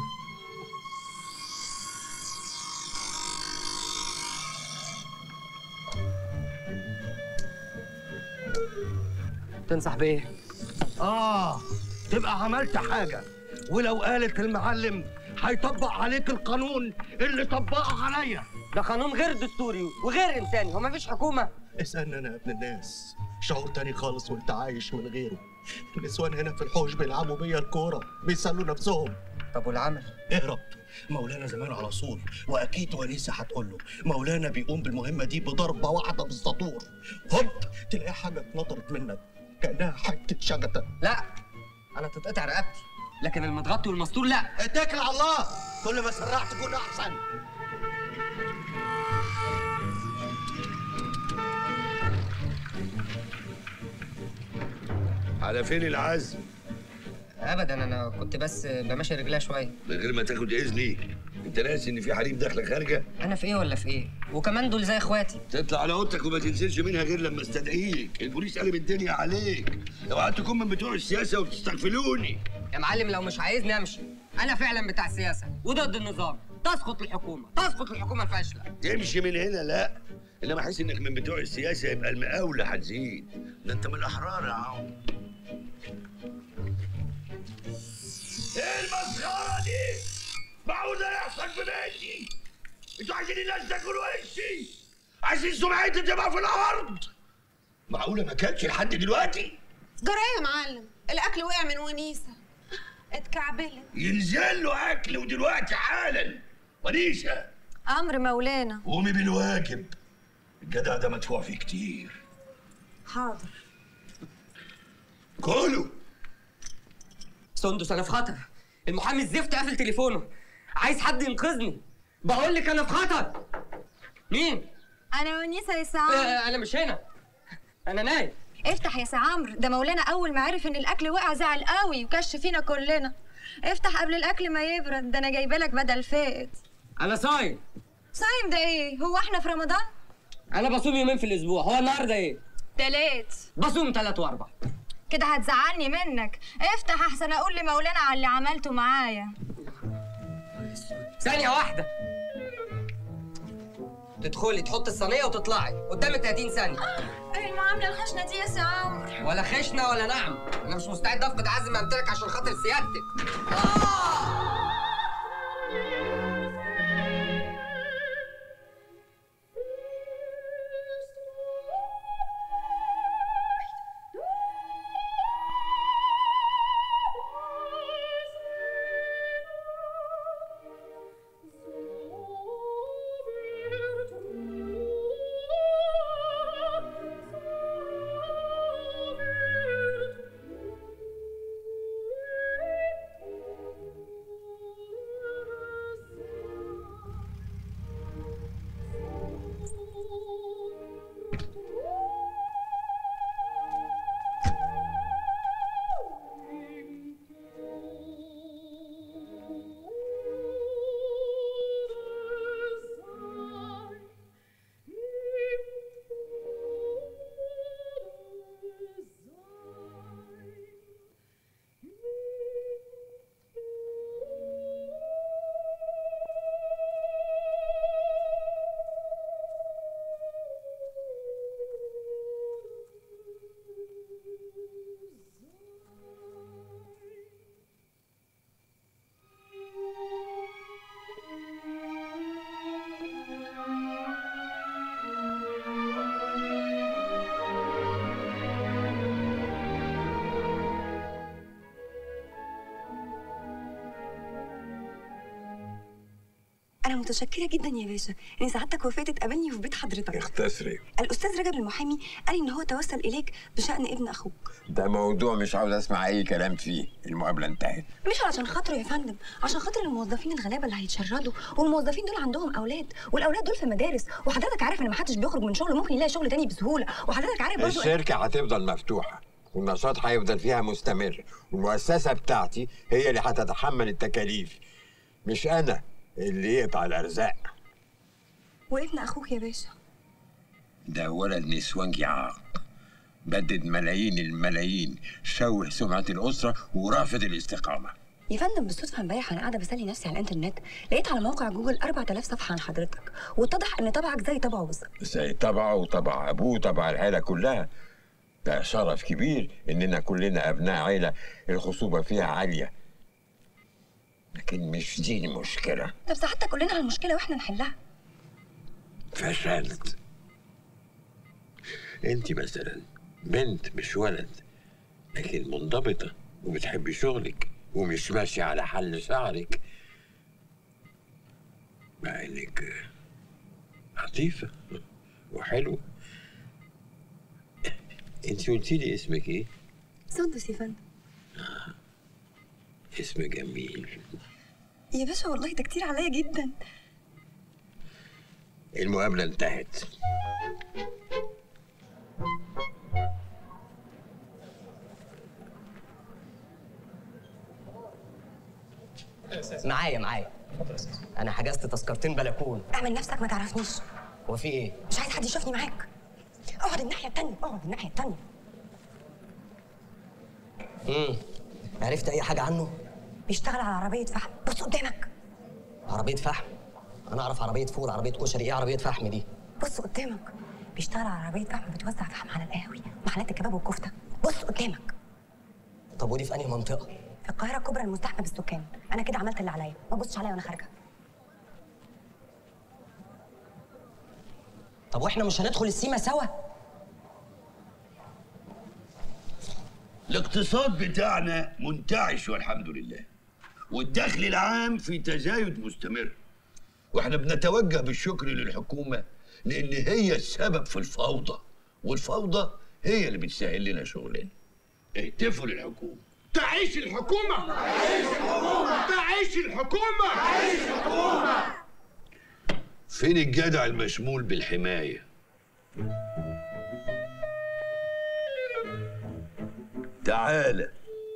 تنصح بايه اه تبقى عملت حاجه ولو قالت المعلم هيطبق عليك القانون اللي طبقه عليا ده قانون غير دستوري وغير انساني هو مفيش حكومه اسألني انا يا ابن الناس شعور تاني خالص وانت عايش من غيره النسوان هنا في الحوش بيلعبوا بيا الكوره بيسلوا نفسهم طب والعمل اهرب مولانا زمان على صول واكيد ونيسه هتقول له مولانا بيقوم بالمهمه دي بضربه واحده بالسطور هوب تلاقي حاجه اتنطرت منك كانها حته شجره لا انا تتقطع رقبتي لكن المتغطي والمستور لا اتكل على الله كل ما سرعت تكون احسن على فين العزم ابدا انا كنت بس بمشي رجليها شويه من غير ما تاخد اذني انت ناسي ان في حريم داخله خارجه انا في ايه ولا في ايه وكمان دول زي اخواتي تطلع على اوضتك وما تنزلش منها غير لما استدعيك البوليس قلب الدنيا عليك اوعى تكون من بتوع السياسه وتستغفلوني يا معلم لو مش عايزني امشي انا فعلا بتاع السياسه وضد النظام تسقط الحكومه تسقط الحكومه الفاشله تمشي من هنا لا انما احس انك من بتوع السياسه يبقى المقاوله هتزيد ده انت من الاحرار يا عم ايه المسخره دي؟ معقول ده يحصل في بيتي؟ انتوا عايزين الناس تاكل وشي؟ عايزين سمعتي تبقى في الارض؟ معقوله ما كانش لحد دلوقتي؟ جرايه يا معلم الاكل وقع من ونيسه اتكعبلت ينزل له اكل ودلوقتي حالا ونيسه امر مولانا قومي بالواجب الجدع ده مدفوع فيه كتير حاضر كله سندس انا في خطر المحامي الزفت قافل تليفونه عايز حد ينقذني بقول لك انا في خطر مين انا ونيسه يا آه سعامر انا مش هنا انا نايم افتح يا سعامر ده مولانا اول ما عرف ان الاكل وقع زعل قوي وكش فينا كلنا افتح قبل الاكل ما يبرد ده انا جايبه لك بدل فات انا صايم صايم ده ايه هو احنا في رمضان انا بصوم يومين في الاسبوع هو النهارده ايه تلات بصوم ثلاث واربع كده هتزعلني منك افتح احسن اقول لمولانا على اللي عملته معايا ثانيه واحده تدخلي تحط الصينيه وتطلعي قدامك 30 ثانيه ايه المعامله الخشنه دي يا سعامر ولا خشنه ولا نعم انا مش مستعد افقد عز ما قلت لك عشان خاطر سيادتك انا متشكره جدا يا باشا ان سعادتك وافقت تقابلني في بيت حضرتك اختصري الاستاذ رجب المحامي قال ان هو توسل اليك بشان ابن اخوك ده موضوع مش عاوز اسمع اي كلام فيه المقابله انتهت مش علشان خاطره يا فندم عشان خاطر الموظفين الغلابه اللي هيتشردوا والموظفين دول عندهم اولاد والاولاد دول في مدارس وحضرتك عارف ان محدش بيخرج من شغله ممكن يلاقي شغل تاني بسهوله وحضرتك عارف برضه الشركه هتفضل مفتوحه والنشاط هيفضل فيها مستمر والمؤسسه بتاعتي هي اللي هتتحمل التكاليف مش انا اللي يقطع الارزاق وابن اخوك يا باشا ده ولد نسوانجي عاق بدد ملايين الملايين شوه سمعة الأسرة ورافض الاستقامة يا فندم بالصدفه امبارح انا قاعده بسالي نفسي على الانترنت لقيت على موقع جوجل 4000 صفحه عن حضرتك واتضح ان طبعك زي طبعه بالظبط زي طبعه وطبع أبوه وطبع العيلة كلها ده شرف كبير إننا كلنا أبناء عيلة الخصوبة فيها عالية لكن مش دي المشكلة طب ساعتك قول لنا على المشكله واحنا نحلها فشلت انت مثلا بنت مش ولد لكن منضبطة وبتحبي شغلك ومش ماشية على حل شعرك مع انك لطيفة وحلوة انت قلتي لي اسمك ايه؟ سندس يا فندم اسم جميل يا باشا والله ده كتير عليا جدا المقابلة انتهت معايا معايا انا حجزت تذكرتين بلكون اعمل نفسك ما تعرفنيش هو في ايه مش عايز حد يشوفني معاك اقعد الناحيه التانيه اقعد الناحيه التانيه امم عرفت اي حاجه عنه بيشتغل على عربيه فحم بص قدامك عربيه فحم انا اعرف عربيه فول عربيه كشري ايه عربيه فحم دي بص قدامك بيشتغل على عربيه فحم بتوزع فحم على القهاوي محلات الكباب والكفته بص قدامك طب ودي في انهي منطقه في القاهره الكبرى المزدحمه بالسكان انا كده عملت اللي عليا ما تبصش عليا وانا خارجه طب واحنا مش هندخل السيما سوا الاقتصاد بتاعنا منتعش والحمد لله والدخل العام في تزايد مستمر واحنا بنتوجه بالشكر للحكومة لأن هي السبب في الفوضى والفوضى هي اللي بتسهل لنا شغلنا اهتفوا للحكومة تعيش الحكومة تعيش الحكومة تعيش الحكومة تعيش الحكومة فين الجدع المشمول بالحماية تعالى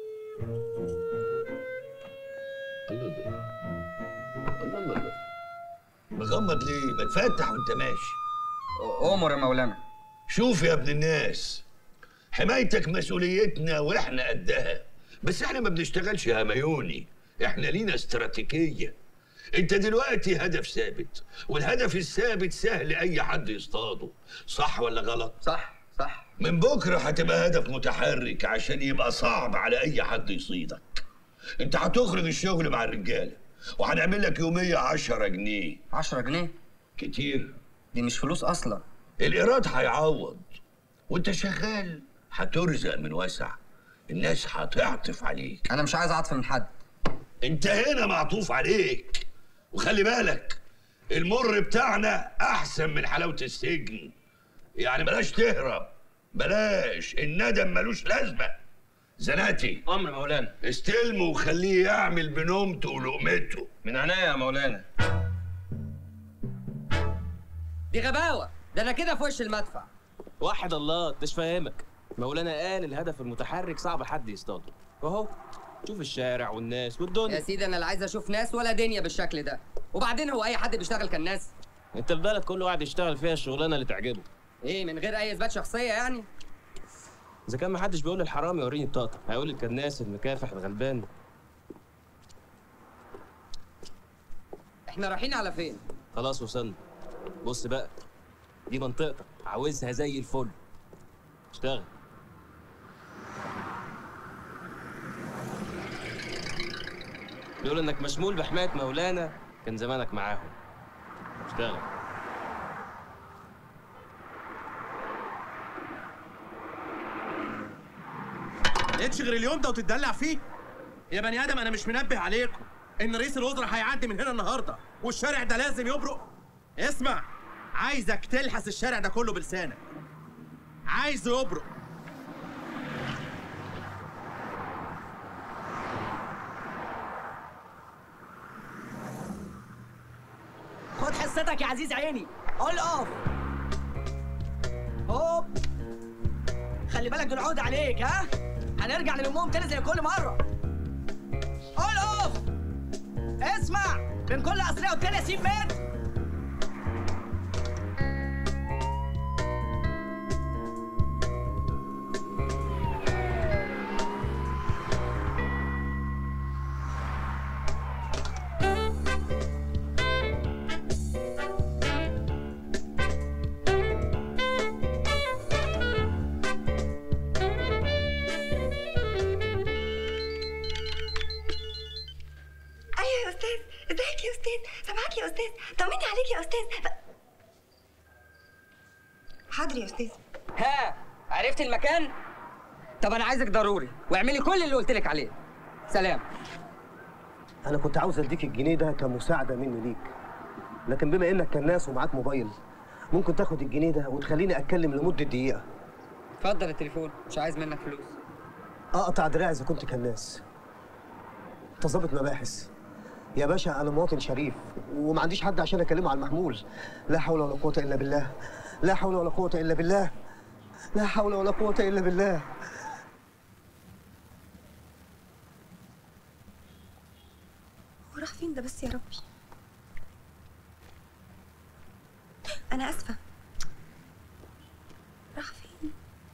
الله الله الله الله الله مغمض ليه؟ ما تفتح وانت ماشي أمر يا مولانا شوف يا ابن الناس حمايتك مسؤوليتنا واحنا قدها بس احنا ما بنشتغلش هميوني احنا لينا استراتيجية انت دلوقتي هدف ثابت والهدف الثابت سهل اي حد يصطاده صح ولا غلط صح صح من بكرة هتبقى هدف متحرك عشان يبقى صعب على اي حد يصيدك انت هتخرج الشغل مع الرجالة وهنعمل لك يومية عشرة جنيه 10 جنيه كتير دي مش فلوس اصلا الإيراد هيعوض وانت شغال هترزق من وسع الناس هتعطف عليك انا مش عايز اعطف من حد انت هنا معطوف عليك وخلي بالك المر بتاعنا احسن من حلاوه السجن يعني بلاش تهرب بلاش الندم ملوش لازمه زناتي امر مولانا استلمه وخليه يعمل بنومته ولقمته من عينيا يا مولانا دي غباوه ده انا كده في وش المدفع وحد الله انت مش فاهمك مولانا قال الهدف المتحرك صعب حد يصطاده وهو شوف الشارع والناس والدنيا يا سيدي انا لا عايز اشوف ناس ولا دنيا بالشكل ده وبعدين هو اي حد بيشتغل كان ناس انت في بالك كل واحد يشتغل فيها الشغلانه اللي تعجبه ايه من غير اي اثبات شخصيه يعني اذا كان محدش بيقول للحرامي وريني بطاقتك هيقول الكناس المكافح الغلبان احنا رايحين على فين خلاص وصلنا بص بقى دي منطقتك عاوزها زي الفل اشتغل بيقول انك مشمول بحمايه مولانا كان زمانك معاهم اشتغل لقيتش غير اليوم ده وتتدلع فيه يا بني ادم انا مش منبه عليكم ان رئيس الوزراء هيعدي من هنا النهارده والشارع ده لازم يبرق اسمع عايزك تلحس الشارع ده كله بلسانك عايزه يبرق خد حصتك يا عزيز عيني قول اوف هوب خلي بالك دول عقد عليك ها هنرجع للامهم تاني زي كل مره قول اوف اسمع بين كل اصليه والتانيه سيب متر ايوه يا استاذ ازيك يا استاذ سامعاك يا استاذ طمني عليك يا استاذ ف... حاضر يا استاذ ها عرفت المكان طب انا عايزك ضروري واعملي كل اللي قلت لك عليه سلام انا كنت عاوز اديك الجنيه ده كمساعده مني ليك لكن بما انك كناس ومعاك موبايل ممكن تاخد الجنيه ده وتخليني اتكلم لمده دقيقه اتفضل التليفون مش عايز منك فلوس اقطع دراعي اذا كنت كناس انت ظابط مباحث يا باشا انا مواطن شريف وما عنديش حد عشان اكلمه على المحمول لا حول ولا قوه الا بالله لا حول ولا قوه الا بالله لا حول ولا قوه الا بالله هو راح فين ده بس يا ربي انا اسفه راح فين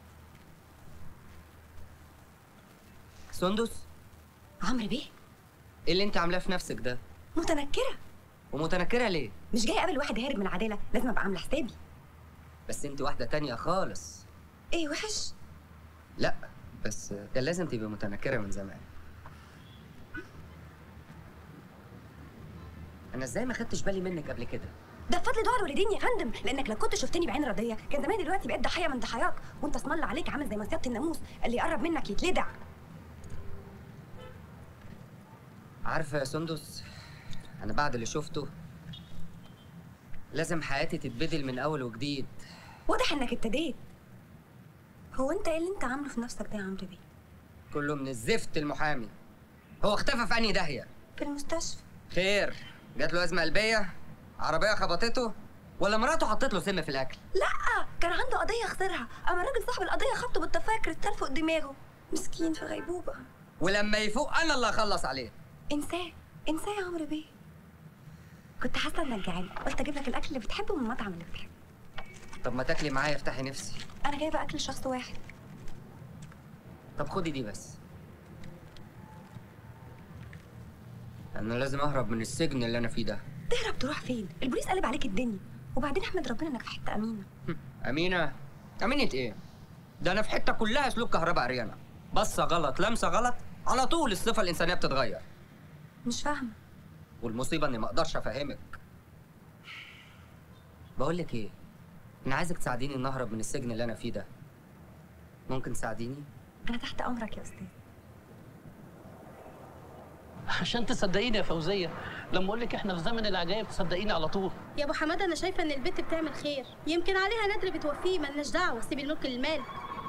سندس عمرو بيه ايه اللي انت عاملاه في نفسك ده متنكره ومتنكره ليه مش جاي اقابل واحد هارب من العداله لازم ابقى عامله حسابي بس انت واحده تانية خالص ايه وحش لا بس كان لازم تبقى متنكره من زمان انا ازاي ما خدتش بالي منك قبل كده ده بفضل دعاء الوالدين يا فندم لانك لو كنت شفتني بعين رضيه كان زمان دلوقتي بقيت ضحيه من ضحاياك وانت اسم الله عليك عامل زي مصيده الناموس اللي يقرب منك يتلدع عارفه يا سندس انا بعد اللي شفته لازم حياتي تتبدل من اول وجديد واضح انك ابتديت هو انت ايه اللي انت عامله في نفسك ده يا عمرو بيه كله من الزفت المحامي هو اختفى في انهي داهيه في المستشفى خير جات له ازمه قلبيه عربيه خبطته ولا مراته حطت له سم في الاكل لا كان عنده قضيه خسرها اما الراجل صاحب القضيه خبطه بالتفايه كريستال فوق دماغه مسكين في غيبوبه ولما يفوق انا اللي هخلص عليه انساه انساه يا عمرو بيه كنت حاسه انك جعان قلت اجيب لك الاكل اللي بتحبه من المطعم اللي بتحبه طب ما تاكلي معايا افتحي نفسي انا جايبه اكل شخص واحد طب خدي دي بس انا لازم اهرب من السجن اللي انا فيه ده تهرب تروح فين البوليس قلب عليك الدنيا وبعدين احمد ربنا انك في حته امينه امينه امينه ايه ده انا في حته كلها سلوك كهرباء عريانه بصه غلط لمسه غلط على طول الصفه الانسانيه بتتغير مش فاهمه والمصيبه اني ما اقدرش افهمك بقول لك ايه انا عايزك تساعديني ان اهرب من السجن اللي انا فيه ده ممكن تساعديني انا تحت امرك يا استاذ عشان تصدقيني يا فوزيه لما اقول لك احنا في زمن العجائب تصدقيني على طول يا ابو حماده انا شايفه ان البت بتعمل خير يمكن عليها ندر بتوفيه ملناش دعوه سيب الملك للمالك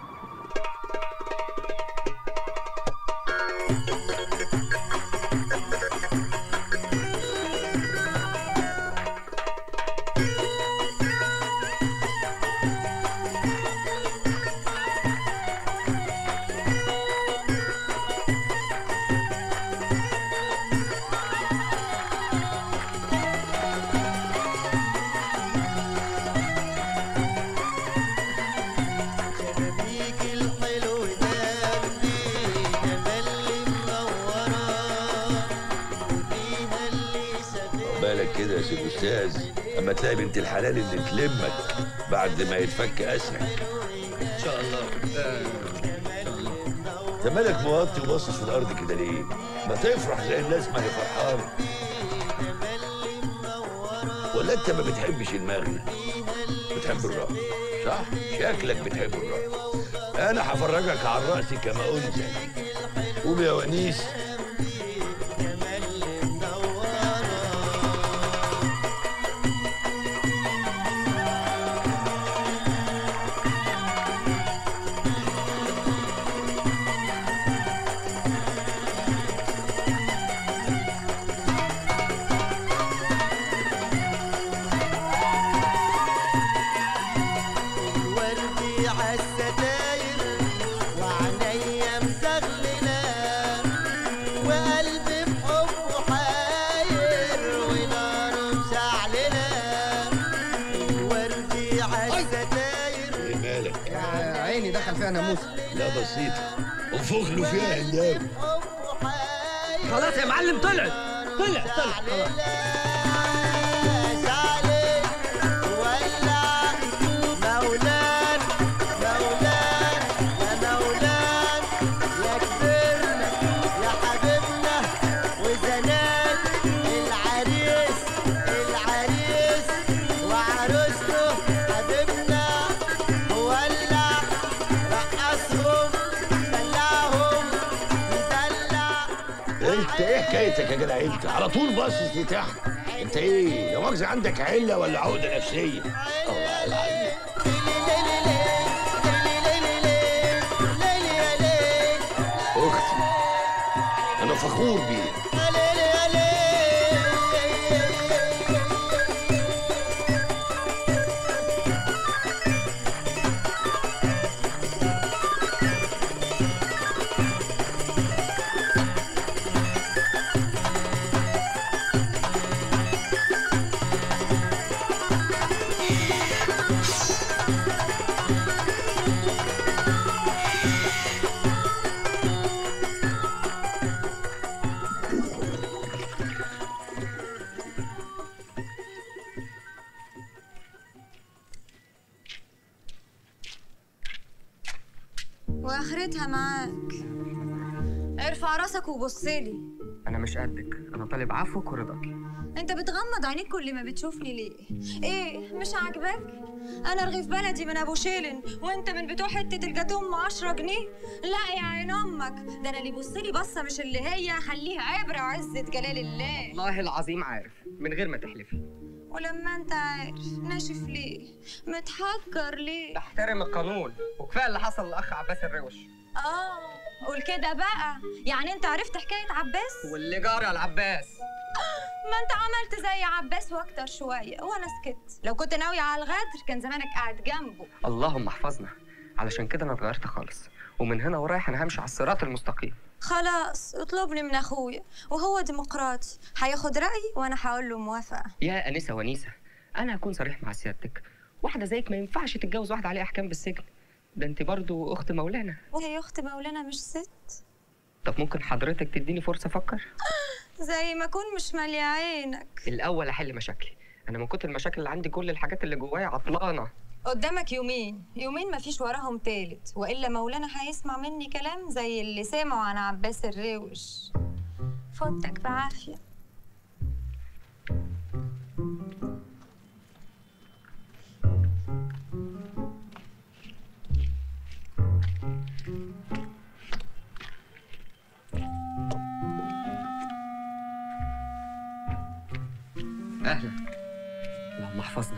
شبابيك الحلو جنبي جمال منورة وفيها اللي سابق بالك كده يا سيد استاذ اما تلاقي بنت الحلال اللي تلمك بعد ما يتفك اسرك ان شاء الله انت مالك موطي وباصص في الارض كده ليه؟ ما تفرح زي الناس ما هي فرحانه ولا انت ما بتحبش المغنى بتحب الرقص صح شكلك بتحب الرقص انا هفرجك على الرقص كما انزل قوم يا ونيس دخل فيها ناموسه لا بسيطة انفخ له فيها هنداوي خلاص يا معلم طلعت طلع طلع خلاص مولان مولان يا مولان يا كبرنا يا حبيبنا وزنان العريس العريس وعروسته حبيبنا ولع رقصهم دلعهم دلع انت ايه حكايتك يا جدع انت على طول باصص لتحت انت ايه لا مؤاخذة عندك علة ولا عقدة نفسية الله العظيم اختي انا فخور بيك واخرتها معاك ارفع راسك وبصلي انا مش قدك انا طالب عفوك ورضاكي انت بتغمض عينيك كل ما بتشوفني ليه ايه مش عاجباك انا رغيف بلدي من ابو شيلن وانت من بتوع حته الجاتوه ام 10 جنيه لا يا عين امك ده انا اللي يبصلي بصه مش اللي هي خليها عبره وعزه جلال الله والله العظيم عارف من غير ما تحلفي ولما انت عارف ناشف ليه متحجر ليه احترم القانون وكفايه اللي حصل لاخ عباس الروش اه قول كده بقى يعني انت عرفت حكايه عباس واللي جاري على العباس ما انت عملت زي عباس واكتر شويه وانا سكت لو كنت ناوي على الغدر كان زمانك قاعد جنبه اللهم احفظنا علشان كده انا اتغيرت خالص ومن هنا ورايح انا همشي على الصراط المستقيم خلاص اطلبني من اخويا وهو ديمقراطي هياخد رايي وانا هقول له موافقه يا انسه ونيسه انا هكون صريح مع سيادتك واحده زيك ما ينفعش تتجوز واحده عليها احكام بالسجن ده انت برضو اخت مولانا وهي اخت مولانا مش ست طب ممكن حضرتك تديني فرصه افكر زي ما اكون مش ماليه عينك الاول احل مشاكلي انا من كتر المشاكل اللي عندي كل الحاجات اللي جوايا عطلانه قدامك يومين يومين مفيش وراهم تالت والا مولانا هيسمع مني كلام زي اللي سمعوا عن عباس الروش فوتك بعافيه اهلا اللهم احفظنا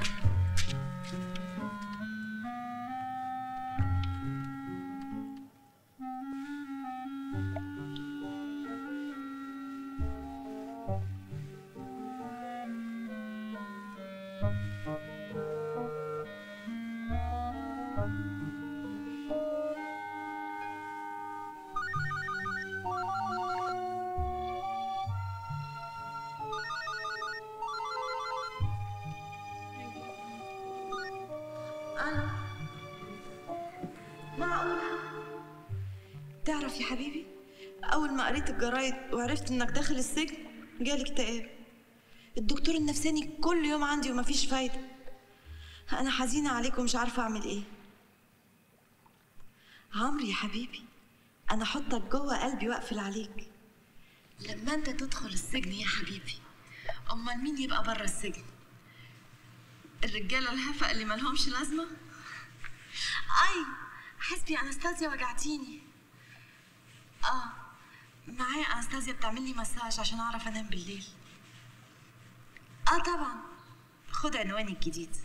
أنا معقولة تعرف يا حبيبي أول ما قريت الجرايد وعرفت إنك داخل السجن جالي اكتئاب الدكتور النفساني كل يوم عندي ومفيش فايدة أنا حزينة عليك ومش عارفة أعمل إيه عمرو يا حبيبي أنا أحطك جوه قلبي وأقفل عليك لما أنت تدخل السجن يا حبيبي أمال مين يبقى بره السجن؟ الرجالة الهفق اللي ملهمش لازمة؟ أي حسبي يا أنستازيا وجعتيني آه معايا أنستازيا بتعمل لي مساج عشان أعرف أنام بالليل آه طبعا خد عنواني الجديد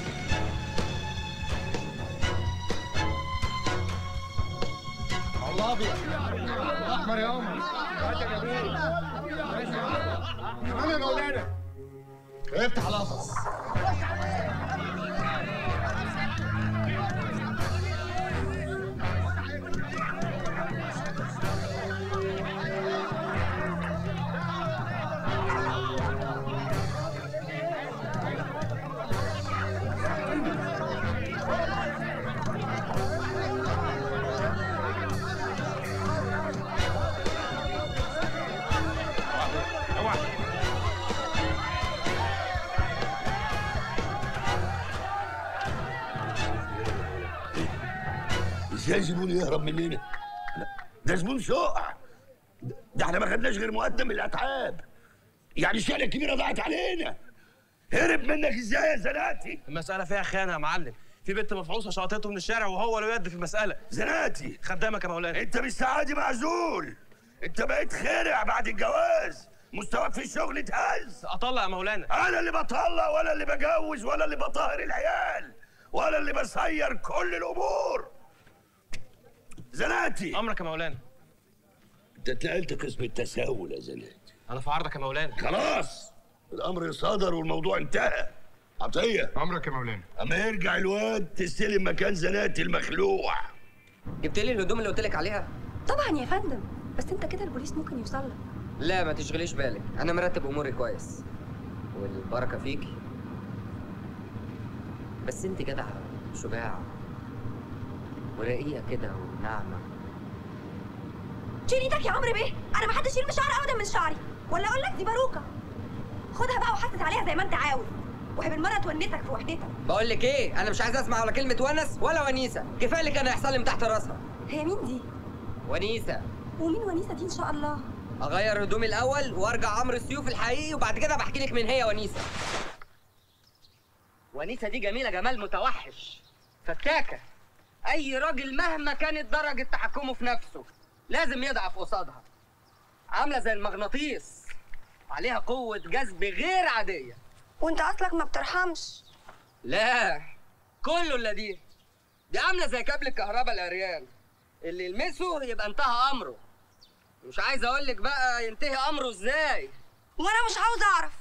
الله ابيض احمر يا قمر هات يا جميل كمان يا مولانا افتح القفص ازاي زبون يهرب مننا؟ ده زبون سوء ده احنا ما خدناش غير مقدم الاتعاب يعني الشقه الكبيره ضاعت علينا هرب منك ازاي يا زناتي؟ المسألة فيها خيانة يا معلم في بنت مفعوصة شاطته من الشارع وهو له يد في المسألة زناتي خدامك يا مولانا انت مش سعادي معزول انت بقيت خرع بعد الجواز مستواك في الشغل اتهز اطلع يا مولانا انا اللي بطلع ولا اللي بجوز ولا اللي بطهر العيال ولا اللي بسير كل الامور زناتي امرك يا مولانا انت اتنقلت قسم التساؤل يا زناتي انا في عرضك يا مولانا خلاص الامر صدر والموضوع انتهى عطيه امرك يا مولانا اما يرجع الواد تستلم مكان زناتي المخلوع جبت لي الهدوم اللي قلت لك عليها طبعا يا فندم بس انت كده البوليس ممكن يوصل لك لا ما تشغليش بالك انا مرتب اموري كويس والبركه فيكي بس انت جدعه شجاعه ورقيقه كده وناعمه شيل ايدك يا عمرو بيه انا ما حدش يلمس شعر ابدا من شعري ولا اقول لك دي باروكه خدها بقى وحسس عليها زي ما انت عاوز وهي بالمره تونسك في وحدتك بقول لك ايه انا مش عايز اسمع ولا كلمه ونس ولا ونيسه كفايه اللي كان هيحصل لي من تحت راسها هي مين دي ونيسه ومين ونيسه دي ان شاء الله اغير هدومي الاول وارجع عمرو السيوف الحقيقي وبعد كده بحكي لك من هي ونيسه ونيسه دي جميله جمال متوحش فتاكه اي راجل مهما كانت درجه تحكمه في نفسه لازم يضعف قصادها عامله زي المغناطيس عليها قوه جذب غير عاديه وانت اصلك ما بترحمش لا كله الا دي دي عامله زي كابل الكهرباء العريان اللي يلمسه يبقى انتهى امره مش عايز اقول لك بقى ينتهي امره ازاي وانا مش عاوز اعرف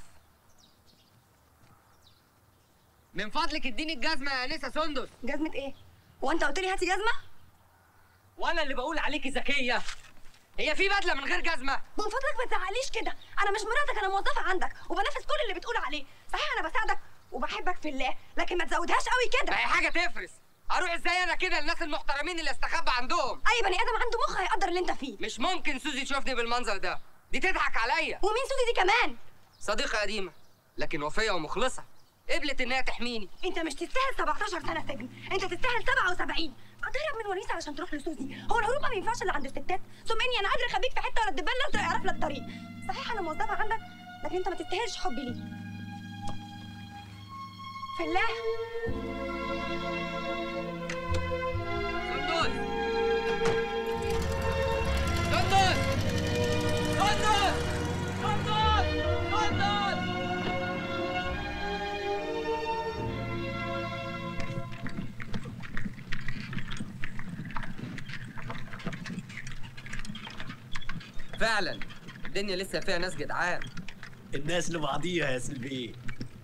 من فضلك اديني الجزمه يا انسه سندس جزمه ايه وانت قلت لي هاتي جزمه وانا اللي بقول عليكي ذكيه هي في بدله من غير جزمه من فضلك ما تزعليش كده انا مش مراتك انا موظفه عندك وبنفذ كل اللي بتقول عليه صحيح انا بساعدك وبحبك في الله لكن ما تزودهاش قوي كده ما هي حاجه تفرس اروح ازاي انا كده الناس المحترمين اللي استخبى عندهم اي بني ادم عنده مخ هيقدر اللي انت فيه مش ممكن سوزي تشوفني بالمنظر ده دي تضحك عليا ومين سوزي دي كمان صديقه قديمه لكن وفيه ومخلصه قبلت انها تحميني انت مش تستاهل 17 سنه سجن انت تستاهل 77 هتهرب من ونيسه علشان تروح لسوزي هو الهروب ما بينفعش الا عند الستات ثم اني انا قادره اخبيك في حته ولا الدبان لو يعرف لك طريق صحيح انا موظفه عندك لكن انت ما تستاهلش حبي ليك في الله سندس سندس سندس سندس سندس فعلا الدنيا لسه فيها ناس جدعان الناس لبعضيها يا سلبي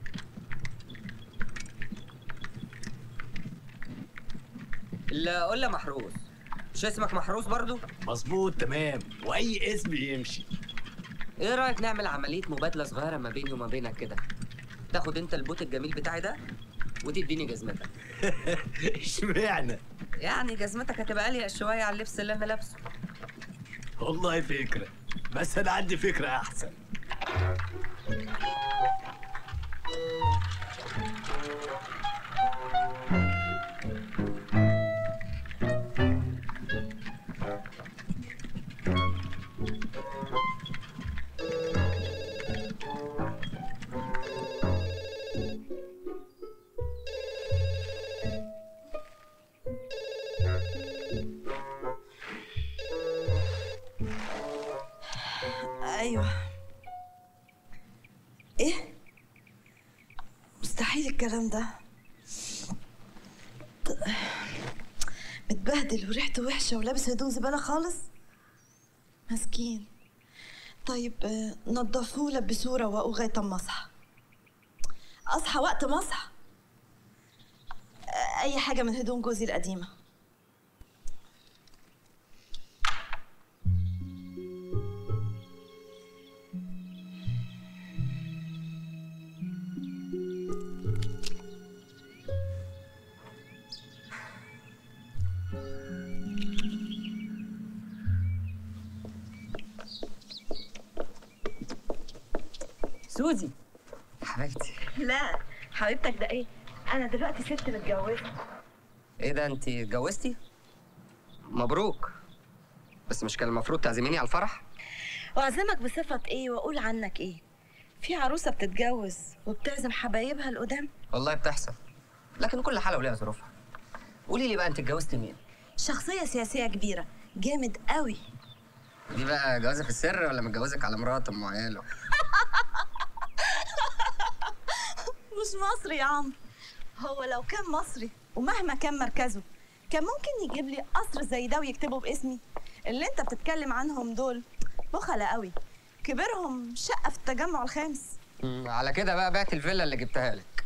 لا قول محروس مش اسمك محروس برضو مظبوط تمام واي اسم يمشي ايه رايك نعمل عمليه مبادله صغيره ما بيني وما بينك كده تاخد انت البوت الجميل بتاعي ده وتديني جزمتك اشمعنى يعني جزمتك هتبقى اليق شويه على اللبس اللي انا لابسه والله فكره بس انا عندي فكره احسن ايوه ايه مستحيل الكلام ده ط- متبهدل وريحته وحشة ولابس هدوم زبالة خالص مسكين طيب آه، نضفوه لبسوه روقوه لغاية اما اصحى اصحى وقت ما اصحى آه، اي حاجة من هدوم جوزي القديمة سوزي حبيبتي لا حبيبتك ده ايه انا دلوقتي ست متجوزة ايه ده انت اتجوزتي مبروك بس مش كان المفروض تعزميني على الفرح واعزمك بصفة ايه واقول عنك ايه في عروسة بتتجوز وبتعزم حبايبها القدام والله بتحصل لكن كل حاله وليها ظروفها قولي لي بقى انت اتجوزتي مين شخصية سياسية كبيرة جامد قوي دي بقى جوازه في السر ولا متجوزك على مرات ام عياله مش مصري يا عمرو هو لو كان مصري ومهما كان مركزه كان ممكن يجيب لي قصر زي ده ويكتبه باسمي اللي انت بتتكلم عنهم دول بخلة قوي كبرهم شقة في التجمع الخامس مم، على كده بقى بعت الفيلا اللي جبتها لك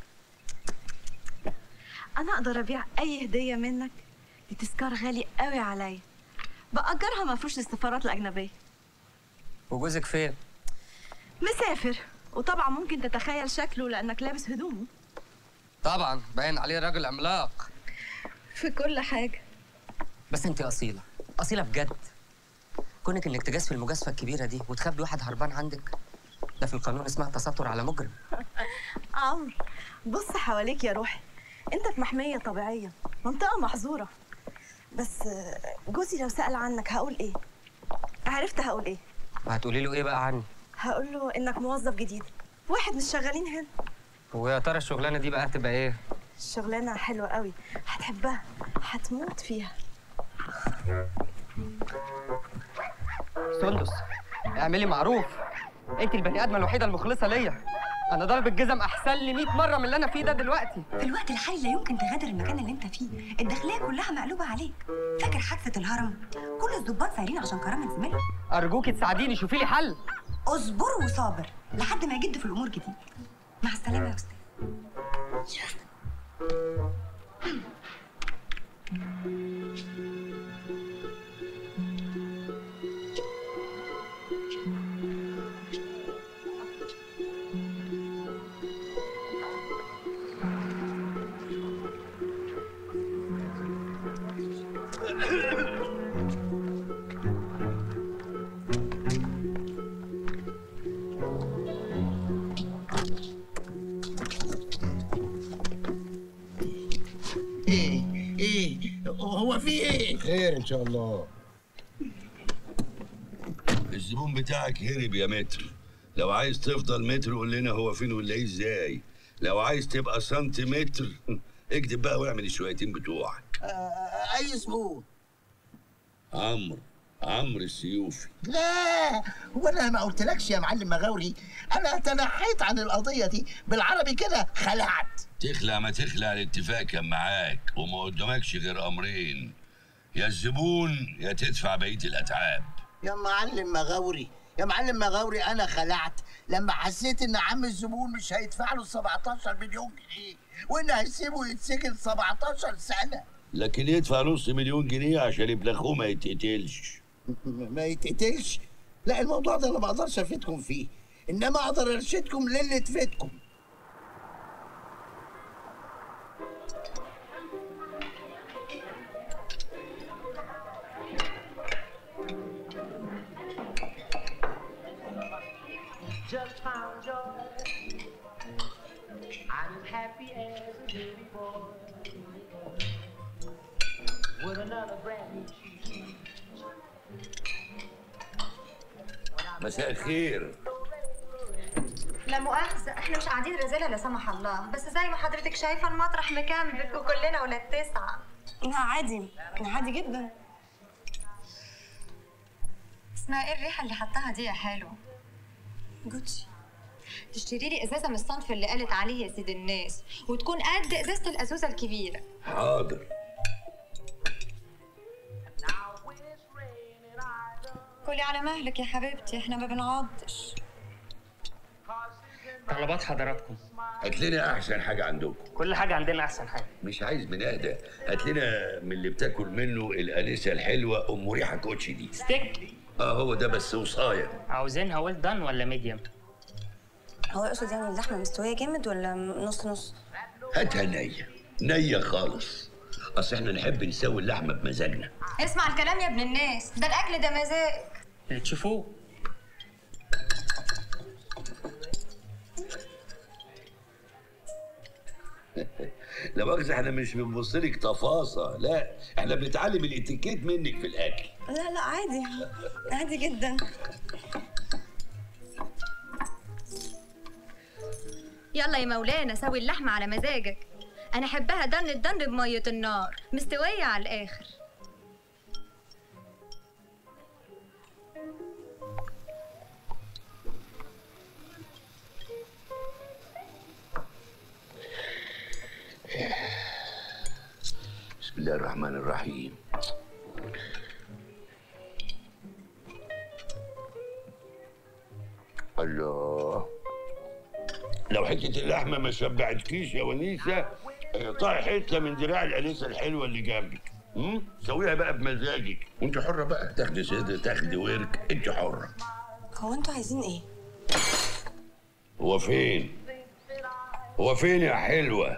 انا اقدر ابيع اي هدية منك دي تذكار غالي قوي عليا بأجرها مفروش للسفارات الأجنبية وجوزك فين مسافر وطبعا ممكن تتخيل شكله لأنك لابس هدومه طبعا باين عليه راجل عملاق في كل حاجة بس انت اصيله اصيله بجد كونك انك تجازفي المجازفه الكبيره دي وتخبي واحد هربان عندك ده في القانون اسمها تستر على مجرم عمرو بص حواليك يا روحي انت في محمية طبيعية منطقة محظورة بس آه، جوزي لو سأل عنك هقول ايه عرفت هقول ايه وهتقولي له ايه بقى عني هقول له انك موظف جديد واحد من الشغالين هنا ويا ترى الشغلانه دي بقى هتبقى ايه الشغلانة حلوة قوي هتحبها هتموت فيها سندس اعملي معروف انت البني ادمه الوحيده المخلصه ليا انا ضارب الجزم احسن لي 100 مره من اللي انا فيه ده دلوقتي في الوقت الحالي لا يمكن تغادر المكان اللي انت فيه الداخليه كلها مقلوبه عليك فاكر حادثه الهرم كل الضباط سايرين عشان كرامه زميلهم ارجوكي تساعديني شوفي لي حل اصبر وصابر لحد ما يجد في الامور جديد مع السلامه يا استاذ ايه ايه هو في ايه خير ان شاء الله الزبون بتاعك هرب يا متر لو عايز تفضل متر قول لنا هو فين ونلاقيه ازاي لو عايز تبقى سنتيمتر اكتب بقى واعمل الشويتين بتوعك آه، اي زبون عمرو عمرو السيوفي لا هو انا ما قلتلكش يا معلم مغاوري انا تنحيت عن القضيه دي بالعربي كده خلعت تخلع ما تخلع الاتفاق كان معاك وما قدامكش غير امرين يا الزبون يا تدفع بقيه الاتعاب يا معلم مغاوري يا معلم مغاوري انا خلعت لما حسيت ان عم الزبون مش هيدفع له 17 مليون جنيه وان هيسيبه يتسجن 17 سنه لكن يدفع نص مليون جنيه عشان ابن اخوه ما يتقتلش ما يتقتلش لا الموضوع ده انا ما اقدرش افيدكم فيه انما اقدر ارشدكم للي تفيدكم Just found joy. I'm as happy as a baby boy. With another brand new shoe. مساء الخير لا مؤاخذة احنا مش قاعدين رزالة لا سمح الله بس زي ما حضرتك شايفة المطرح مكمل وكلنا ولاد تسعة لا عادي عادي جدا اسمها ايه الريحة اللي حطها دي يا حلو؟ جوتشي تشتري لي ازازة من الصنف اللي قالت عليه يا سيد الناس وتكون قد ازازة الازوزة الكبيرة حاضر كلي على مهلك يا حبيبتي احنا ما بنعضش طلبات حضراتكم هات لنا احسن حاجه عندكم كل حاجه عندنا احسن حاجه مش عايز من اهدى هات لنا من اللي بتاكل منه الانسه الحلوه ام ريحه كوتشي دي ستيك اه هو ده بس وصايه عاوزينها ويل دان ولا ميديوم هو يقصد يعني اللحمه مستويه جامد ولا نص نص هاتها نيه نيه خالص اصل احنا نحب نسوي اللحمه بمزاجنا اسمع الكلام يا ابن الناس ده الاكل ده مزاج اللي تشوفوه لا مؤاخذة احنا مش بنبص لك تفاصة لا احنا بنتعلم الاتيكيت منك في الاكل لا لا عادي عادي جدا يلا يا مولانا سوي اللحمه على مزاجك انا احبها دن الدن بميه النار مستويه على الاخر بسم الله الرحمن الرحيم الله لو حتة اللحمة ما شبعتكيش يا ونيسة اقطعي حتة من دراع الأنسة الحلوة اللي جنبك امم سويها بقى بمزاجك وانت حرة بقى تاخدي صدر تاخدي ورك انت حرة هو انتوا عايزين ايه؟ هو فين؟ هو فين يا حلوة؟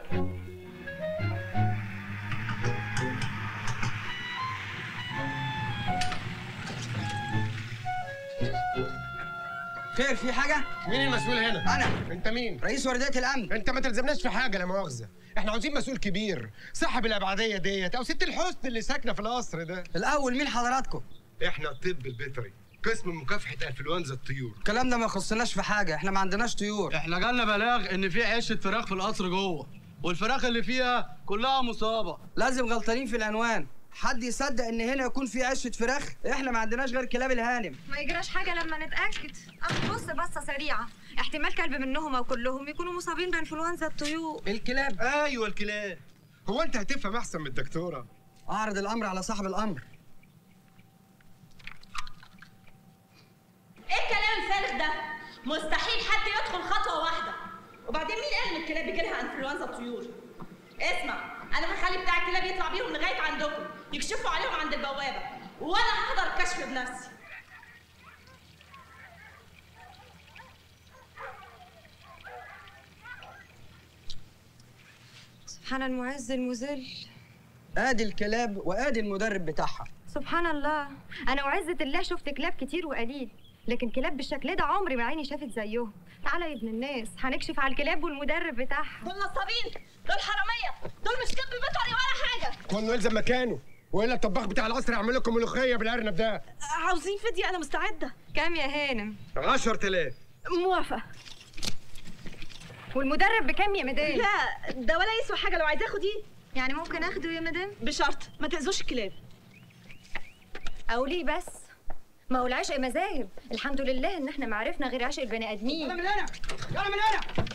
خير في حاجة؟ مين المسؤول هنا؟ أنا أنت مين؟ رئيس وردية الأمن أنت ما تلزمناش في حاجة لا مؤاخذة، إحنا عاوزين مسؤول كبير، صاحب الأبعدية ديت أو ست الحسن اللي ساكنة في القصر ده. الأول مين حضراتكم؟ إحنا الطب البيطري، قسم مكافحة انفلونزا الطيور. الكلام ده ما يخصناش في حاجة، إحنا ما عندناش طيور احنا جالنا بلاغ ان في عشه فراخ في القصر جوه والفراخ اللي فيها كلها مصابه لازم غلطانين في العنوان حد يصدق ان هنا يكون في عشه فراخ احنا ما عندناش غير كلاب الهانم ما يجراش حاجه لما نتاكد اما بص بصه سريعه احتمال كلب منهم او كلهم يكونوا مصابين بانفلونزا الطيور الكلاب أيوه الكلاب. هو أنت هتفهم أحسن من الدكتورة. اعرض الامر على صاحب الامر ايه الكلام الفارغ ده؟ مستحيل حد يدخل خطوه واحده وبعدين مين قال ان الكلاب بيجي لها انفلونزا الطيور؟ اسمع انا هخلي بتاع الكلاب يطلع بيهم لغايه عندكم يكشفوا عليهم عند البوابه وانا هحضر الكشف بنفسي سبحان المعز المذل ادي الكلاب وادي المدرب بتاعها سبحان الله انا وعزه الله شفت كلاب كتير وقليل لكن كلاب بالشكل ده عمري ما عيني شافت زيهم تعالى يا ابن الناس هنكشف على الكلاب والمدرب بتاعها دول نصابين دول حراميه دول مش كلب بيطري ولا حاجه كله يلزم مكانه، وإلا الطباخ بتاع القصر يعمل لكم ملوخية بالأرنب ده. عاوزين فدية انا مستعده كام يا هانم 10000 موافقه والمدرب بكام يا مدام لا ده ولا يسوى حاجه لو عايزاه خديه يعني ممكن اخده يا مدام بشرط ما تاذوش الكلاب او ليه بس ما هو العشق مذاهب الحمد لله ان احنا ما عرفنا غير عشق البني ادمين يلا من هنا يلا من هنا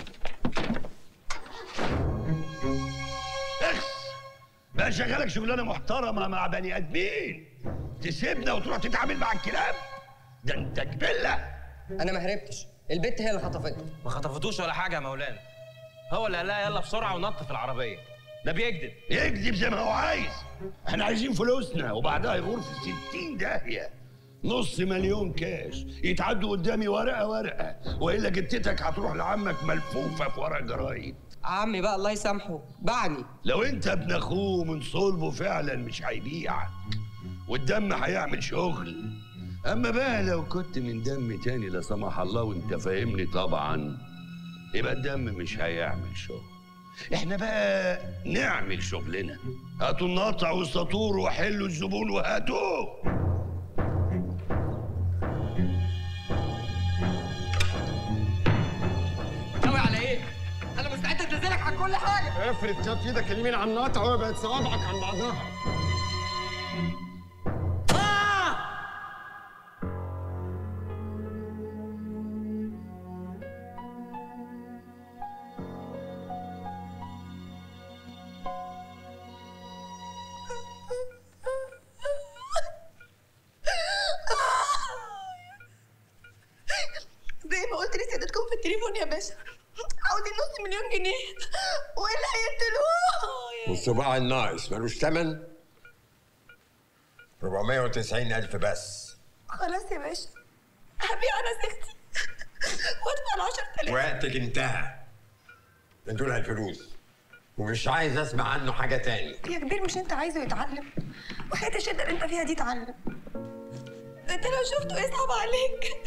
بقى شغالك شغلانه محترمه مع بني ادمين تسيبنا وتروح تتعامل مع الكلاب ده انت كبله انا ما هربتش البت هي اللي خطفتني ما خطفتوش ولا حاجه يا مولانا هو اللي قال لها يلا بسرعه ونط في العربيه ده بيكذب يكذب زي ما هو عايز احنا عايزين فلوسنا وبعدها يغور في 60 داهيه نص مليون كاش يتعدوا قدامي ورقه ورقه والا جتتك هتروح لعمك ملفوفه في ورق جرايد عمي بقى الله يسامحه باعني لو انت ابن اخوه من صلبه فعلا مش هيبيعك والدم هيعمل شغل اما بقى لو كنت من دم تاني لا سمح الله وانت فاهمني طبعا يبقى الدم مش هيعمل شغل احنا بقى نعمل شغلنا هاتوا النطع والسطور وحلوا الزبون وهاتوه ناوي على ايه؟ انا مستعد انزلك على كل حاجه افرد كف ايدك اليمين على النقطة وابعد صوابعك عن بعضها. زي ما قلت لسيادتكم في التليفون يا باشا عاوزين نص مليون جنيه والا هيقتلوه والصباع الناقص ملوش تمن 490 ألف بس خلاص يا باشا هبيع انا سكتي وادفع ال 10000 وقتك انتهى ادوا لها الفلوس ومش عايز اسمع عنه حاجة تاني يا كبير مش انت عايزه يتعلم وحياة الشدة اللي انت فيها دي اتعلم ده انت لو شفته يصعب عليك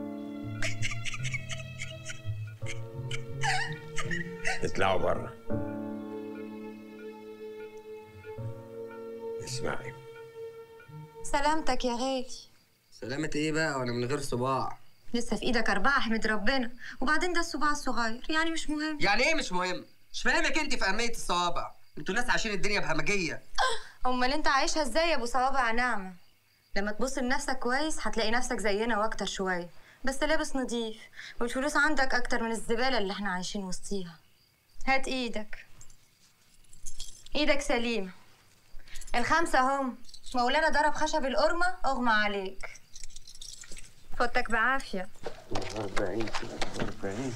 اطلعوا بره اسمعي سلامتك يا غالي سلامة ايه بقى وانا من غير صباع لسه في ايدك اربعه احمد ربنا وبعدين ده الصباع الصغير يعني مش مهم يعني ايه مش مهم مش فاهمك انت في اهمية الصوابع انتوا ناس عايشين الدنيا بهمجية امال انت عايشها ازاي يا ابو صوابع ناعمه لما تبص لنفسك كويس هتلاقي نفسك زينا واكتر شويه بس لابس نضيف والفلوس عندك اكتر من الزباله اللي احنا عايشين وسطيها هات ايدك ايدك سليمه الخمسه هم مولانا ضرب خشب القرمه اغمى عليك فوتك بعافيه 40 40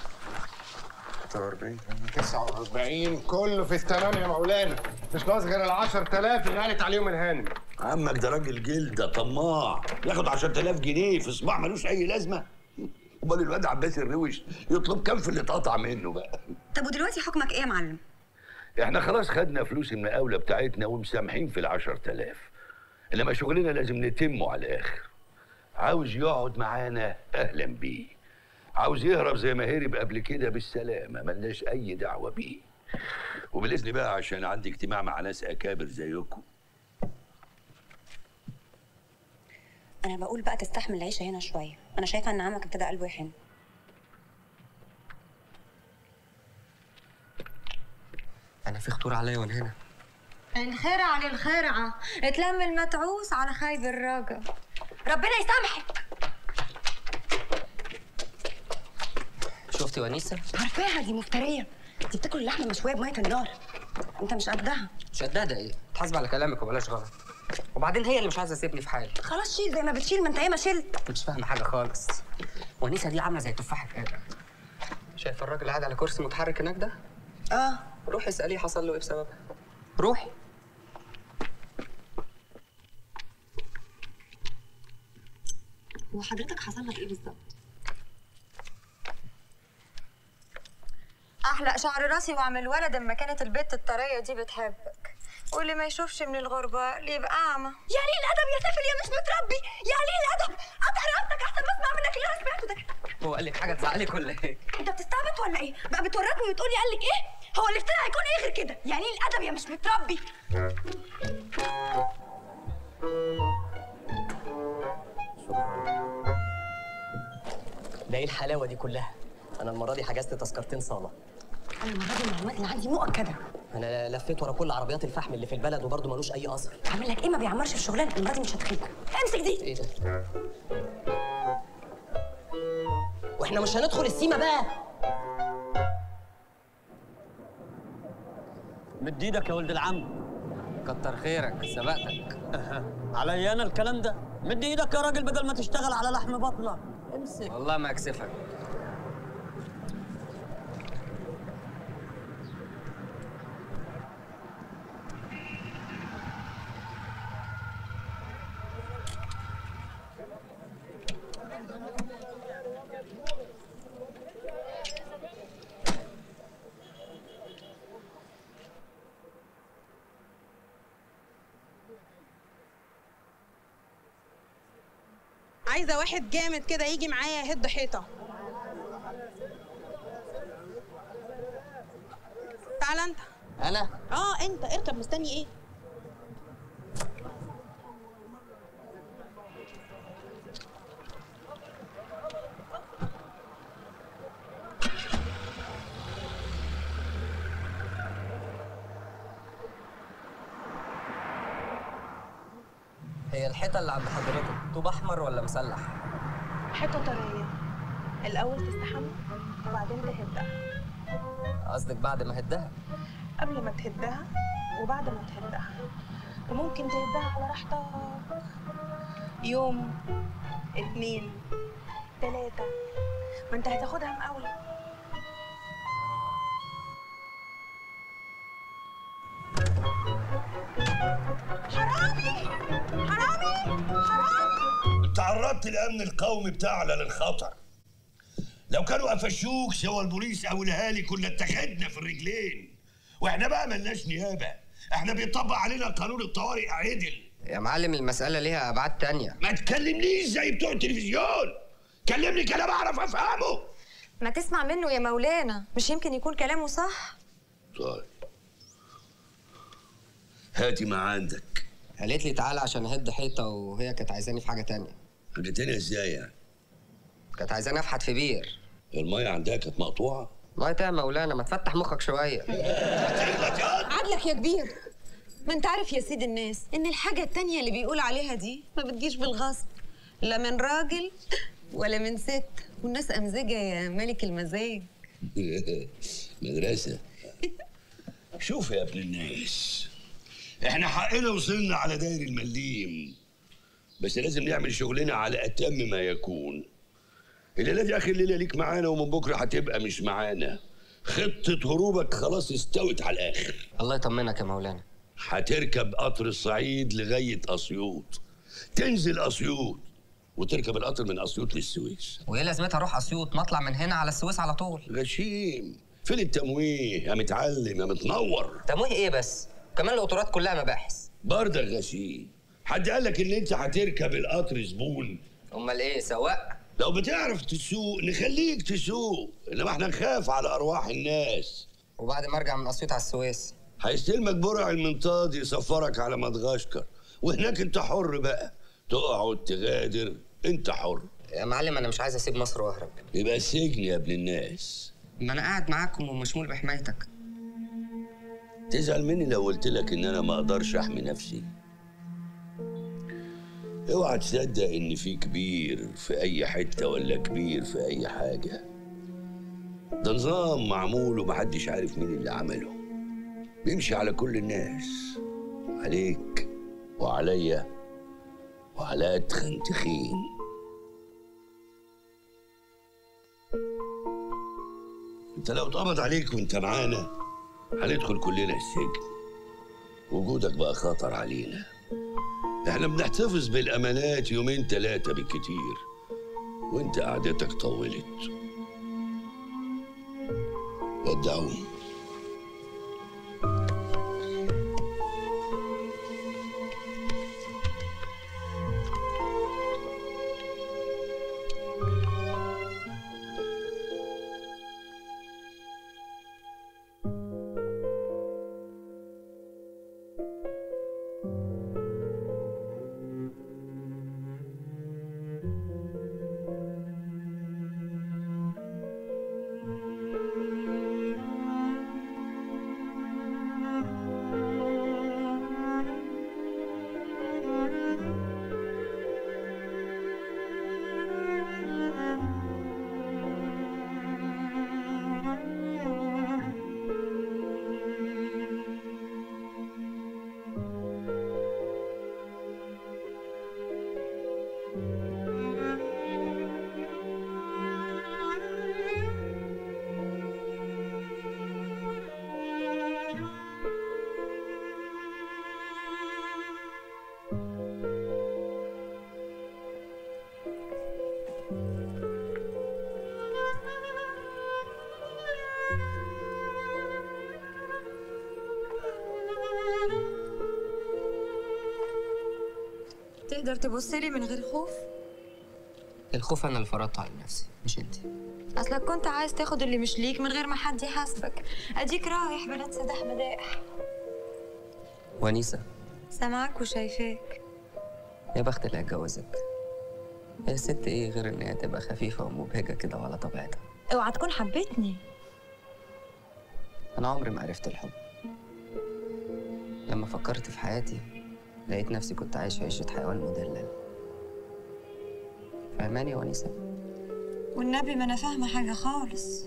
46 49 كله في التمام يا مولانا مش ناقص غير ال 10000 اللي قالت عليهم الهانم عمك ده راجل جلده طماع ياخد 10000 جنيه في صباع ملوش اي لازمه امال الواد عباس الروش يطلب كام في اللي اتقطع منه بقى طب ودلوقتي حكمك ايه يا معلم احنا خلاص خدنا فلوس المقاولة بتاعتنا ومسامحين في العشر تلاف انما شغلنا لازم نتمه على الاخر عاوز يقعد معانا اهلا بيه عاوز يهرب زي ما هرب قبل كده بالسلامة ملناش اي دعوة بيه وبالاذن بقى عشان عندي اجتماع مع ناس اكابر زيكم انا بقول بقى تستحمل العيشه هنا شويه انا شايفه ان عمك ابتدى قلبه يحن انا في خطوره عليا وانا هنا الخرعة على الخرعة اتلم المتعوس على خايب الرجا ربنا يسامحك شفتي ونيسه عارفاها دي مفتريه دي بتاكل اللحمه مشويه بميه النار انت مش قدها مش قدها ده ايه تحاسب على كلامك وبلاش غلط وبعدين هي اللي مش عايزه تسيبني في حالي خلاص شيل زي ما بتشيل ما انت ياما شلت مش فاهمه حاجه خالص ونيسه دي عامله زي تفاحه قادر شايف الراجل قاعد على كرسي متحرك هناك ده اه روحي اساليه حصل له ايه بسببها روحي هو حضرتك حصل لك ايه بالظبط احلق شعر راسي واعمل ولد اما كانت البت الطريه دي بتحبك واللي ما يشوفش من الغربة اللي يبقى أعمى يا ليه الادب يا سافل يا مش متربي يا ليه الادب قطع رقبتك احسن ما اسمع منك اللي انا سمعته ده هو قال لك حاجه تزعلك ولا ايه انت بتستعبط ولا ايه بقى بتورطني وتقولي قال لك ايه هو الافتراء هيكون ايه غير كده يعني ايه الادب يا مش متربي ده ايه الحلاوه دي كلها انا المره دي حجزت تذكرتين صاله انا المره دي المعلومات اللي عندي مؤكده انا لفيت ورا كل عربيات الفحم اللي في البلد وبرضه ملوش اي اثر عامل لك ايه ما بيعمرش في شغلانه المره دي مش هتخيب امسك دي ايه ده واحنا مش هندخل السيما بقى مد ايدك يا ولد العم كتر خيرك سبقتك عليا انا الكلام ده مد ايدك يا راجل بدل ما تشتغل على لحم بطنك امسك والله ما اكسفك عايزه واحد جامد كده يجي معايا يهد حيطه تعال انت انا اه انت اركب مستني ايه هي الحيطه اللي عند حضرتك طوب احمر ولا مسلح حيطه طريه الاول تستحمى وبعدين تهدها قصدك بعد ما هدها قبل ما تهدها وبعد ما تهدها وممكن تهدها على راحتك يوم اتنين تلاتة ما انت هتاخدها مقاول حرامي حرامي حرامي تعرضت الامن القومي بتاعنا للخطر لو كانوا قفشوك سوى البوليس او الاهالي كنا اتخذنا في الرجلين واحنا بقى ملناش نيابه احنا بيطبق علينا قانون الطوارئ عدل يا معلم المسألة ليها أبعاد تانية ما تكلمنيش زي بتوع التلفزيون كلمني كلام اعرف افهمه ما تسمع منه يا مولانا مش يمكن يكون كلامه صح طيب هاتي ما عندك قالت لي تعالى عشان اهد حيطة وهي كانت عايزاني في حاجة تانية حاجه تانية ازاي يعني كانت عايزاني افحت في بير المية عندها كانت مقطوعة الله يا مولانا ما تفتح مخك شوية عدلك يا كبير ما انت عارف يا سيد الناس ان الحاجة التانية اللي بيقول عليها دي ما بتجيش بالغصب لا من راجل ولا من ست والناس أمزجة يا ملك المزاج مدرسة شوف يا ابن الناس احنا حقنا وصلنا على داير المليم بس لازم نعمل شغلنا على اتم ما يكون الليله دي اخر ليله ليك معانا ومن بكره هتبقى مش معانا خطه هروبك خلاص استوت على الاخر الله يطمنك يا مولانا هتركب قطر الصعيد لغايه اسيوط تنزل اسيوط وتركب القطر من اسيوط للسويس وايه لازمتها اروح اسيوط ما اطلع من هنا على السويس على طول غشيم فين التمويه يا متعلم يا متنور تمويه ايه بس كمان القطورات كلها مباحث برضه غشيم حد قال لك ان انت هتركب القطر زبون امال ايه سواق لو بتعرف تسوق نخليك تسوق انما احنا نخاف على ارواح الناس وبعد ما ارجع من اسيوط على السويس هيستلمك برع المنطاد يسفرك على مدغشقر وهناك انت حر بقى تقعد تغادر انت حر يا معلم انا مش عايز اسيب مصر واهرب يبقى السجن يا ابن الناس ما انا قاعد معاكم ومشمول بحمايتك تزعل مني لو قلت لك ان انا ما اقدرش احمي نفسي اوعى تصدق ان في كبير في اي حته ولا كبير في اي حاجه ده نظام معمول ومحدش عارف مين اللي عمله بيمشي على كل الناس عليك وعليا وعلى اتخن تخين انت لو اتقبض عليك وانت معانا هندخل كلنا السجن وجودك بقى خطر علينا احنا بنحتفظ بالامانات يومين ثلاثه بالكتير وانت قعدتك طولت ودعوني تقدر تبص لي من غير خوف الخوف انا اللي فرضته على نفسي مش انت اصلك كنت عايز تاخد اللي مش ليك من غير ما حد يحاسبك اديك رايح بلد سداح مداح ونيسة سامعك وشايفاك يا بخت اللي هتجوزك هي ست ايه غير ان هي تبقى خفيفة ومبهجة كده وعلى طبيعتها اوعى تكون حبيتني انا عمري ما عرفت الحب لما فكرت في حياتي لقيت نفسي كنت عايش عيشة حيوان مدلل فهماني يا ونيسة والنبي ما انا فاهمه حاجه خالص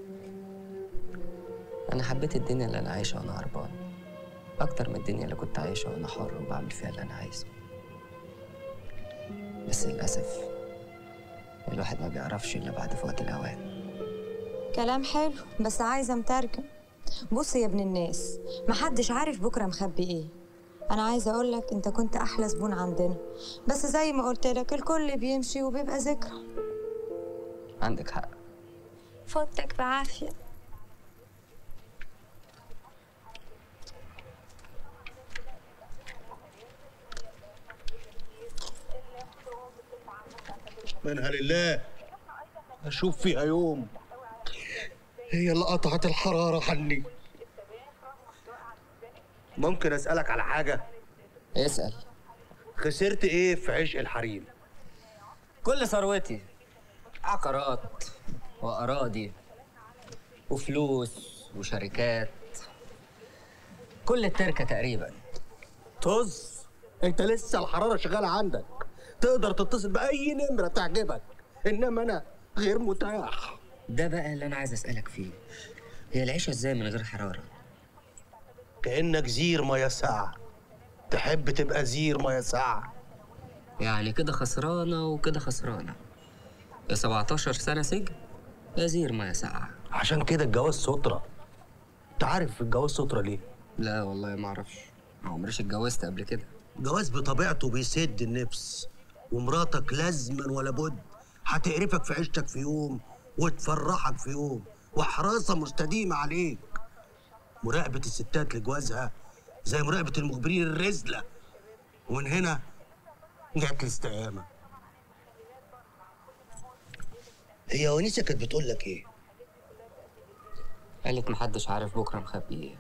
انا حبيت الدنيا اللي انا عايشها وانا هربان اكتر من الدنيا اللي كنت عايشها وانا حر وبعمل فيها اللي انا عايزه بس للاسف الواحد ما بيعرفش الا بعد فوات الاوان كلام حلو بس عايزه مترجم بص يا ابن الناس محدش عارف بكره مخبي ايه انا عايزه اقول لك انت كنت احلى زبون عندنا بس زي ما قلت لك الكل بيمشي وبيبقى ذكرى عندك حق فوتك بعافيه منها لله اشوف فيها يوم هي اللي قطعت الحراره عني ممكن اسالك على حاجه اسال خسرت ايه في عشق الحريم كل ثروتي عقارات واراضي وفلوس وشركات كل التركه تقريبا طز انت لسه الحراره شغاله عندك تقدر تتصل باي نمره تعجبك انما انا غير متاح ده بقى اللي انا عايز اسالك فيه هي العيشه ازاي من غير حراره كانك زير ميه ساعه تحب تبقى زير ميه ساعه يعني كده خسرانه وكده خسرانه يا 17 سنه سجن يا زير ما يا ساعه عشان كده الجواز سترة انت عارف الجواز سترة ليه؟ لا والله ما اعرفش ما عمريش اتجوزت قبل كده الجواز بطبيعته بيسد النفس ومراتك لازما ولا بد هتقرفك في عيشتك في يوم وتفرحك في يوم وحراسة مستديمة عليك مراقبة الستات لجوازها زي مراقبة المخبرين الرزلة ومن هنا جت الاستقامة هي ونيسة كانت بتقول لك ايه؟ قالت محدش عارف بكره مخبي ايه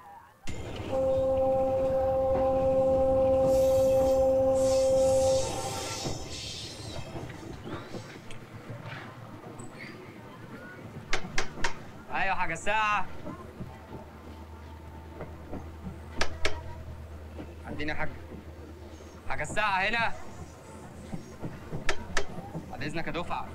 ايوه حاجه الساعه عندنا حاجه حاجه الساعه هنا بعد اذنك يا دفعه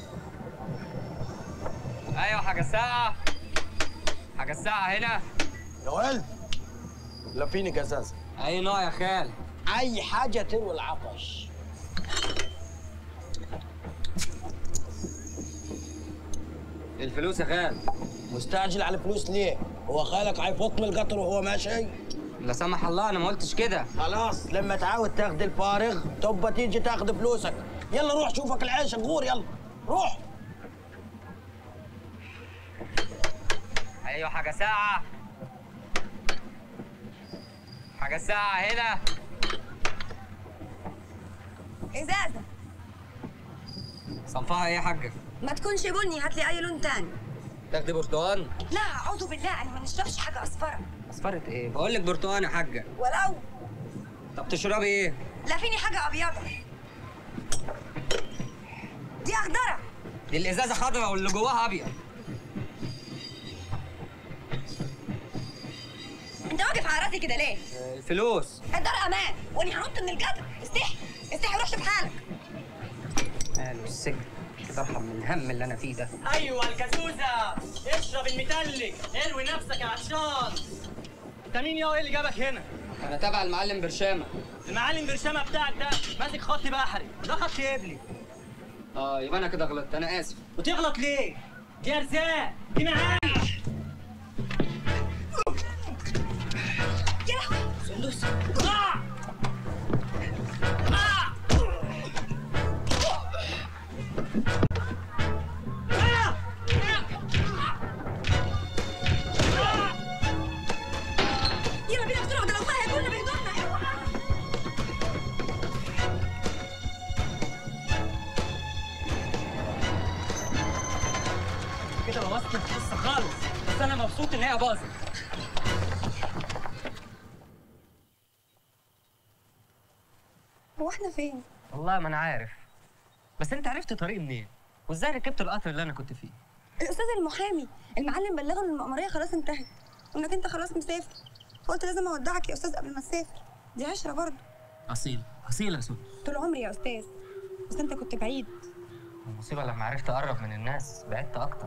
ايوه حاجه الساعه حاجه الساعه هنا يا ولد لفيني جزازة اي نوع يا خال أي حاجة تروي العطش الفلوس يا خال مستعجل على الفلوس ليه؟ هو خالك هيفوت من القطر وهو ماشي؟ لا سمح الله انا ما قلتش كده خلاص لما تعاود تاخد الفارغ تبقى تيجي تاخد فلوسك يلا روح شوفك العيش غور يلا روح ايوه حاجه ساعه حاجه الساعه هنا ازازه صنفها ايه يا حاجه ما تكونش بني هات لي اي لون تاني تاخدي برتقال لا اعوذ بالله انا ما نشربش حاجه اصفر اصفرت ايه بقول لك برتقال يا حاجه ولو طب تشربي ايه لا فيني حاجه ابيضه دي اخضره دي الازازه خضراء واللي جواها ابيض انت واقف على راسي كده ليه الفلوس الدار امان واني هنط من القطر استحي استحي وروح شوف حالك قالوا السجن كده ارحم من الهم اللي انا فيه ده ايوه الكازوزه اشرب المتلج الوي نفسك يا عطشان انت مين يا ايه اللي جابك هنا انا تابع المعلم برشامه المعلم برشامه بتاعك ده ماسك خط بحري ده خط قبلي اه يبقى انا كده غلطت انا اسف وتغلط ليه دي ارزاق دي معاش يا لهوي سندس يلا بينا بسرعه ده لو طلع هياكلنا بهدومنا اوعى كده بوظت القصه خالص بس انا مبسوط ان هي باظت هو احنا فين والله ما انا عارف بس انت عرفت طريقي منين وازاي ركبت القطر اللي انا كنت فيه الاستاذ المحامي المعلم بلغه ان المأموريه خلاص انتهت وانك انت خلاص مسافر قلت لازم اودعك يا استاذ قبل ما تسافر دي عشره برضه اصيل اصيل يا سوس طول عمري يا استاذ بس انت كنت بعيد المصيبه لما عرفت اقرب من الناس بعدت اكتر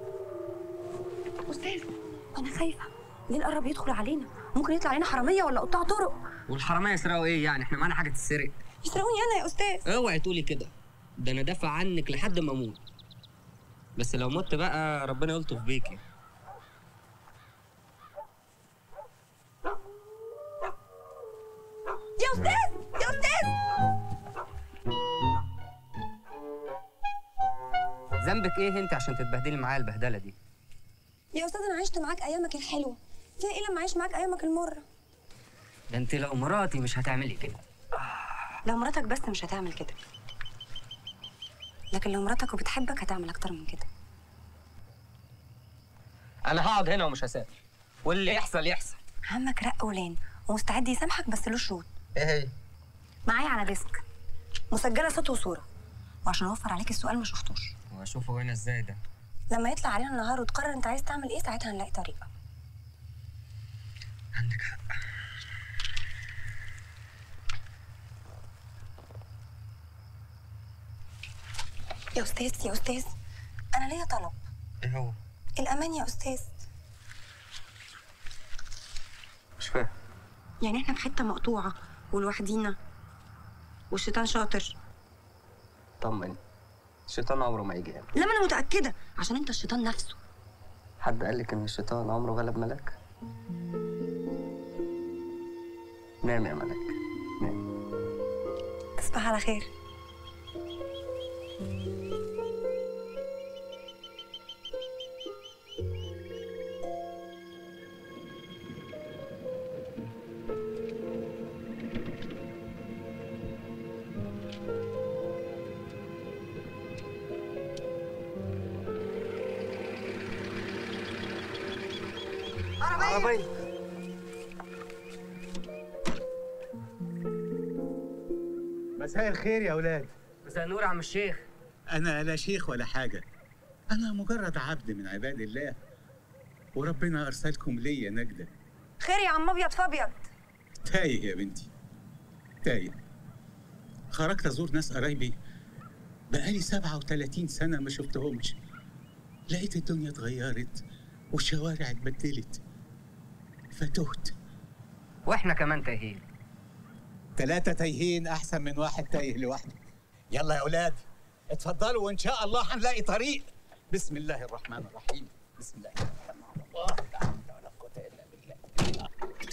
استاذ انا خايفه ليه القرب يدخل علينا ممكن يطلع علينا حراميه ولا قطاع طرق والحراميه يسرقوا ايه يعني احنا معانا حاجه تتسرق يسرقوني انا يا استاذ اوعي تقولي كده ده انا دافع عنك لحد ما اموت بس لو مت بقى ربنا يلطف بيكي يا استاذ يا استاذ ذنبك ايه انت عشان تتبهدلي معايا البهدله دي يا استاذ انا عشت معاك ايامك الحلوه فيها ايه لما اعيش معاك ايامك المره ده انت لو مراتي مش هتعملي كده لو مراتك بس مش هتعمل كده لكن لو مراتك وبتحبك هتعمل اكتر من كده انا هقعد هنا ومش هسافر واللي يحصل يحصل عمك رق ولين ومستعد يسامحك بس له شروط ايه هي معايا على ديسك مسجله صوت وصوره وعشان اوفر عليك السؤال ما شفتوش واشوفه هنا ازاي ده لما يطلع علينا النهار وتقرر انت عايز تعمل ايه ساعتها هنلاقي طريقه عندك حق يا استاذ يا استاذ انا ليا طلب ايه هو الامان يا استاذ مش فاهم يعني احنا في حته مقطوعه ولوحدينا والشيطان شاطر طمني الشيطان عمره ما يجي هنا لا ما انا متاكده عشان انت الشيطان نفسه حد قال لك ان الشيطان عمره غلب ملاك نام يا ملاك تصبح على خير عربية مساء الخير يا اولاد مساء النور يا عم الشيخ انا لا شيخ ولا حاجه انا مجرد عبد من عباد الله وربنا ارسلكم ليا نجده خير يا عم ابيض فابيض تايه يا بنتي تايه خرجت ازور ناس قرايبي بقالي 37 سنه ما شفتهمش لقيت الدنيا اتغيرت والشوارع اتبدلت فتهت واحنا كمان تايهين ثلاثة تايهين أحسن من واحد تايه لوحده يلا يا أولاد اتفضلوا وإن شاء الله هنلاقي طريق بسم الله الرحمن الرحيم بسم الله الرحمن الله لا حول ولا قوة إلا بالله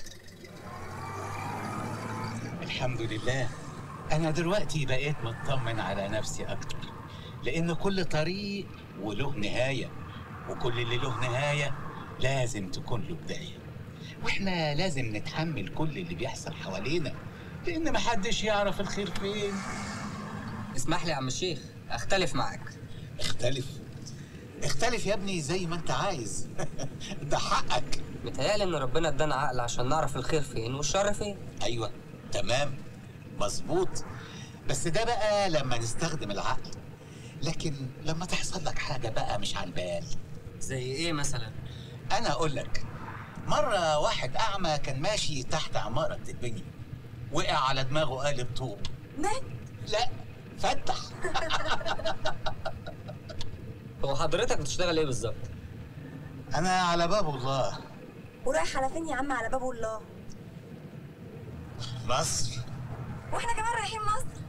الحمد لله أنا دلوقتي بقيت مطمن على نفسي أكتر لأن كل طريق وله نهاية وكل اللي له نهاية لازم تكون له بداية واحنا لازم نتحمل كل اللي بيحصل حوالينا لان محدش يعرف الخير فين اسمح لي يا عم الشيخ اختلف معاك اختلف اختلف يا ابني زي ما انت عايز ده حقك متهيألي ان ربنا ادانا عقل عشان نعرف الخير فين والشر فين ايوه تمام مظبوط بس ده بقى لما نستخدم العقل لكن لما تحصل لك حاجه بقى مش على البال زي ايه مثلا انا اقول لك مره واحد اعمى كان ماشي تحت عماره بتتبني وقع على دماغه قالب طوب مات لا فتح هو حضرتك بتشتغل ايه بالظبط انا على باب الله ورايح على فين يا عم على باب الله مصر واحنا كمان رايحين مصر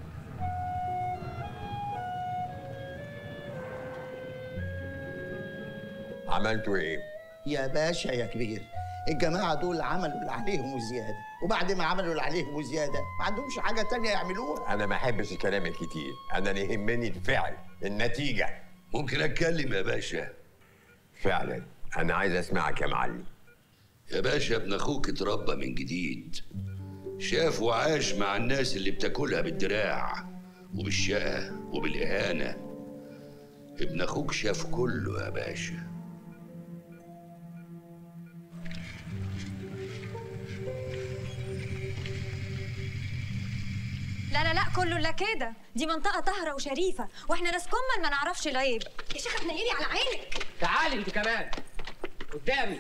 عملتوا ايه؟ يا باشا يا كبير الجماعة دول عملوا اللي عليهم وزيادة وبعد ما عملوا اللي عليهم وزيادة ما عندهمش حاجة تانية يعملوها انا ما احبش الكلام الكتير انا اللي يهمني الفعل النتيجه ممكن اتكلم يا باشا فعلا انا عايز اسمعك يا معلم يا باشا ابن اخوك اتربى من جديد شاف وعاش مع الناس اللي بتاكلها بالدراع وبالشقة وبالإهانة ابن اخوك شاف كله يا باشا لا لا لا كله لا كده دي منطقة طاهرة وشريفة واحنا ناس كمل ما نعرفش العيب يا شيخة تنيلي على عينك تعالي انت كمان قدامي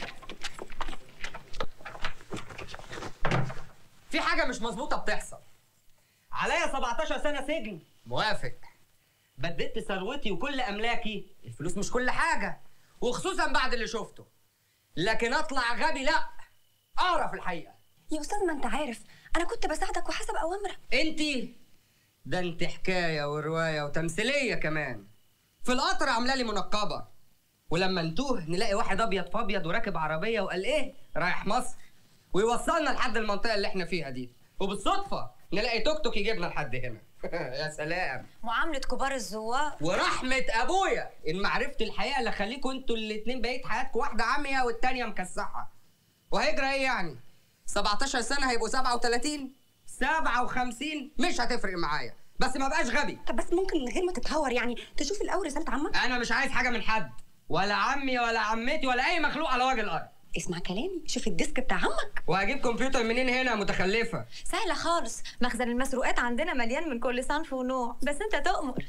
في حاجه مش مظبوطه بتحصل عليا 17 سنه سجن موافق بددت ثروتي وكل املاكي الفلوس مش كل حاجه وخصوصا بعد اللي شفته لكن اطلع غبي لا اعرف الحقيقه يا استاذ ما انت عارف انا كنت بساعدك وحسب اوامرك انت ده انت حكايه وروايه وتمثيليه كمان في القطر عامله لي منقبه ولما نتوه نلاقي واحد ابيض في ابيض وراكب عربيه وقال ايه رايح مصر ويوصلنا لحد المنطقه اللي احنا فيها دي وبالصدفه نلاقي توك توك يجيبنا لحد هنا يا سلام معاملة كبار الزوار ورحمة أبويا إن معرفة الحقيقة اللي خليكوا أنتوا الاتنين بقيت حياتكم واحدة عامية والتانية مكسحة وهيجرى إيه يعني؟ 17 سنة هيبقوا 37 57 مش هتفرق معايا بس ما بقاش غبي طب بس ممكن من غير ما تتهور يعني تشوف الاول رساله عمك أنا مش عايز حاجة من حد ولا عمي ولا عمتي ولا أي مخلوق على وجه الأرض اسمع كلامي شوف الديسك بتاع عمك وهجيب كمبيوتر منين هنا يا متخلفة سهلة خالص مخزن المسروقات عندنا مليان من كل صنف ونوع بس انت تؤمر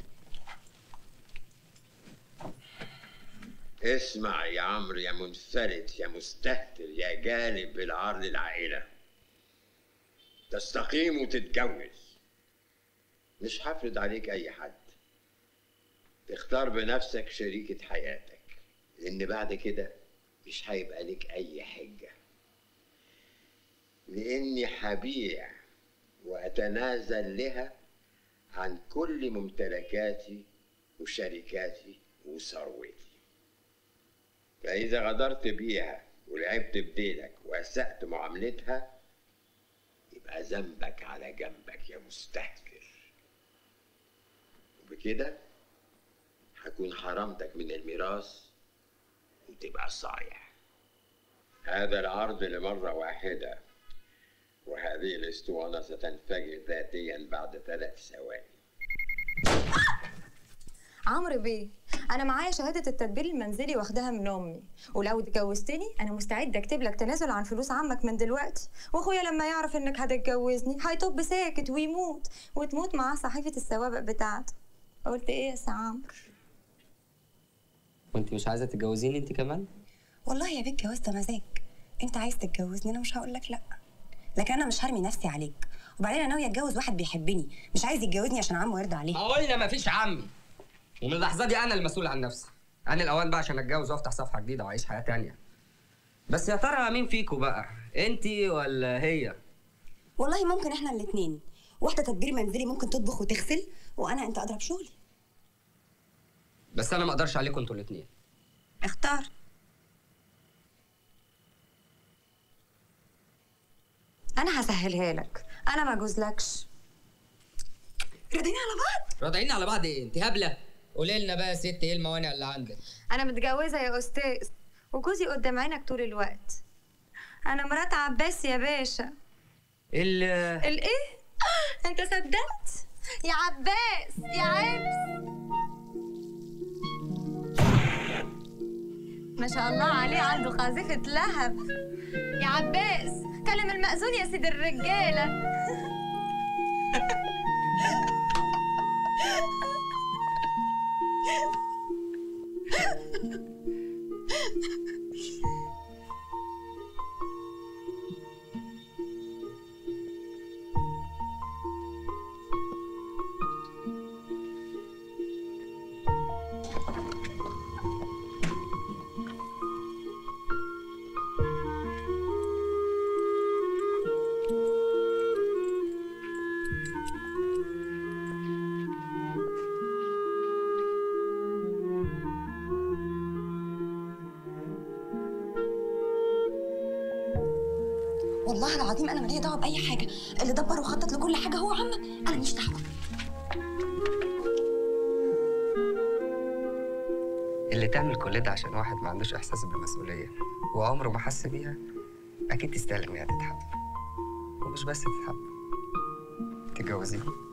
اسمع يا عمرو يا منفلت يا مستهتر يا جانب بالعار للعائلة تستقيم وتتجوز مش هفرض عليك أي حد تختار بنفسك شريكة حياتك لأن بعد كده مش هيبقى لك أي حجة لأني هبيع وأتنازل لها عن كل ممتلكاتي وشركاتي وثروتي فإذا غدرت بيها ولعبت بديلك وأسأت معاملتها يبقى ذنبك على جنبك يا مستهتر وبكده هكون حرمتك من الميراث وتبقى صايع هذا العرض لمرة واحدة وهذه الاسطوانة ستنفجر ذاتيا بعد ثلاث ثواني عمرو بيه انا معايا شهاده التدبير المنزلي واخداها من امي ولو اتجوزتني انا مستعده اكتب لك تنازل عن فلوس عمك من دلوقتي واخويا لما يعرف انك هتتجوزني هيطب ساكت ويموت وتموت معاه صحيفه السوابق بتاعته قلت ايه يا سي عمرو وانت مش عايزه تتجوزيني انت كمان والله يا بيت جواز ده مزاج انت عايز تتجوزني انا مش هقول لك لا لكن انا مش هرمي نفسي عليك وبعدين انا ناويه اتجوز واحد بيحبني مش عايز يتجوزني عشان عمه يرضى عليه قلنا مفيش عمي ومن اللحظة دي أنا المسؤول عن نفسي أنا الأوان بقى عشان أتجوز وأفتح صفحة جديدة وأعيش حياة تانية بس يا ترى مين فيكو بقى أنتي ولا هي والله ممكن احنا الاثنين واحده تدبير منزلي ممكن تطبخ وتغسل وانا انت اضرب شغلي بس أنا ما أقدرش عليكم أنتوا الاتنين اختار انا هسهلها لك انا ما اجوزلكش راضيين على بعض راضعين على بعض إيه أنت هبلة قولي لنا بقى يا ست إيه الموانع اللي عندك انا متجوزه يا استاذ وجوزي قدام عينك طول الوقت انا مرات عباس يا باشا ال الايه انت صدقت يا عباس يا عبس ما شاء الله عليه عنده قاذفة لهب يا عباس كلم المأذون يا سيد الرجالة والله العظيم انا مالية دعوه باي حاجه اللي دبر وخطط لكل حاجه هو عمك انا ماليش دعوه اللي تعمل كل ده عشان واحد ما عندوش احساس بالمسؤوليه وعمره ما حس بيها اكيد تستاهل ان هي تتحب ومش بس تتحب تتجوزيه